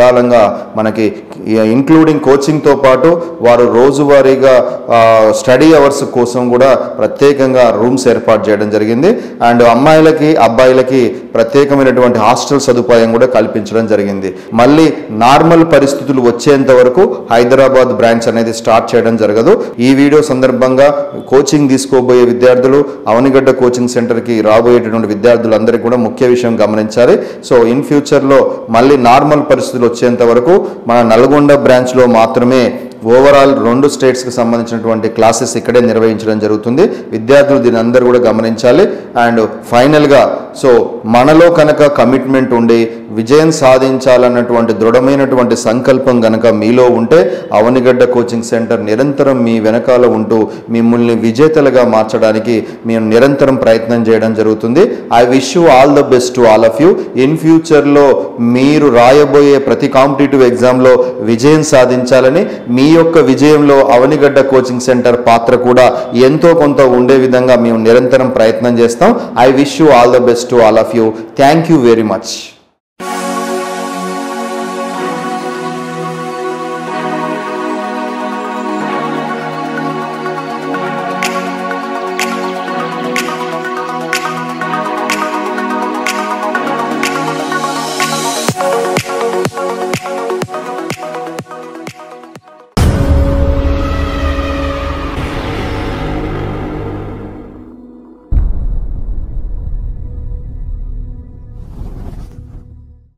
మనకి ఇంక్లూడింగ్ కోచింగ్తో పాటు వారు రోజువారీగా స్టడీ అవర్స్ కోసం కూడా ప్రత్యేకంగా రూమ్స్ ఏర్పాటు చేయడం జరిగింది అండ్ అమ్మాయిలకి అబ్బాయిలకి ప్రత్యేకమైనటువంటి హాస్టల్ సదుపాయం కూడా కల్పించడం జరిగింది మళ్ళీ నార్మల్ పరిస్థితులు వచ్చేంత వరకు హైదరాబాద్ బ్రాంచ్ అనేది స్టార్ట్ చేయడం జరగదు ఈ వీడియో సందర్భంగా కోచింగ్ తీసుకోబోయే విద్యార్థులు అవనిగడ్డ కోచింగ్ సెంటర్కి రాబోయేటటువంటి విద్యార్థులందరికీ కూడా ముఖ్య విషయం గమనించాలి సో ఇన్ ఫ్యూచర్లో మళ్ళీ నార్మల్ పరిస్థితులు వచ్చేంత వరకు మన నల్గొండ బ్రాంచ్లో మాత్రమే ఓవరాల్ రెండు స్టేట్స్కి సంబంధించినటువంటి క్లాసెస్ ఇక్కడే నిర్వహించడం జరుగుతుంది విద్యార్థులు దీని అందరూ కూడా గమనించాలి అండ్ ఫైనల్గా సో మనలో కనుక కమిట్మెంట్ ఉండి విజయం సాధించాలన్నటువంటి దృఢమైనటువంటి సంకల్పం కనుక మీలో ఉంటే అవనిగడ్డ కోచింగ్ సెంటర్ నిరంతరం మీ వెనకాల ఉంటూ మిమ్మల్ని విజేతలుగా మార్చడానికి మేము నిరంతరం ప్రయత్నం చేయడం జరుగుతుంది I wish you all the best to all of you in ఫ్యూచర్లో మీరు రాయబోయే ప్రతి కాంపిటేటివ్ ఎగ్జామ్లో విజయం సాధించాలని మీ యొక్క విజయంలో అవనిగడ్డ కోచింగ్ సెంటర్ పాత్ర కూడా ఎంతో కొంత ఉండే విధంగా మేము నిరంతరం ప్రయత్నం చేస్తాం I wish you all the best to all of you thank you very much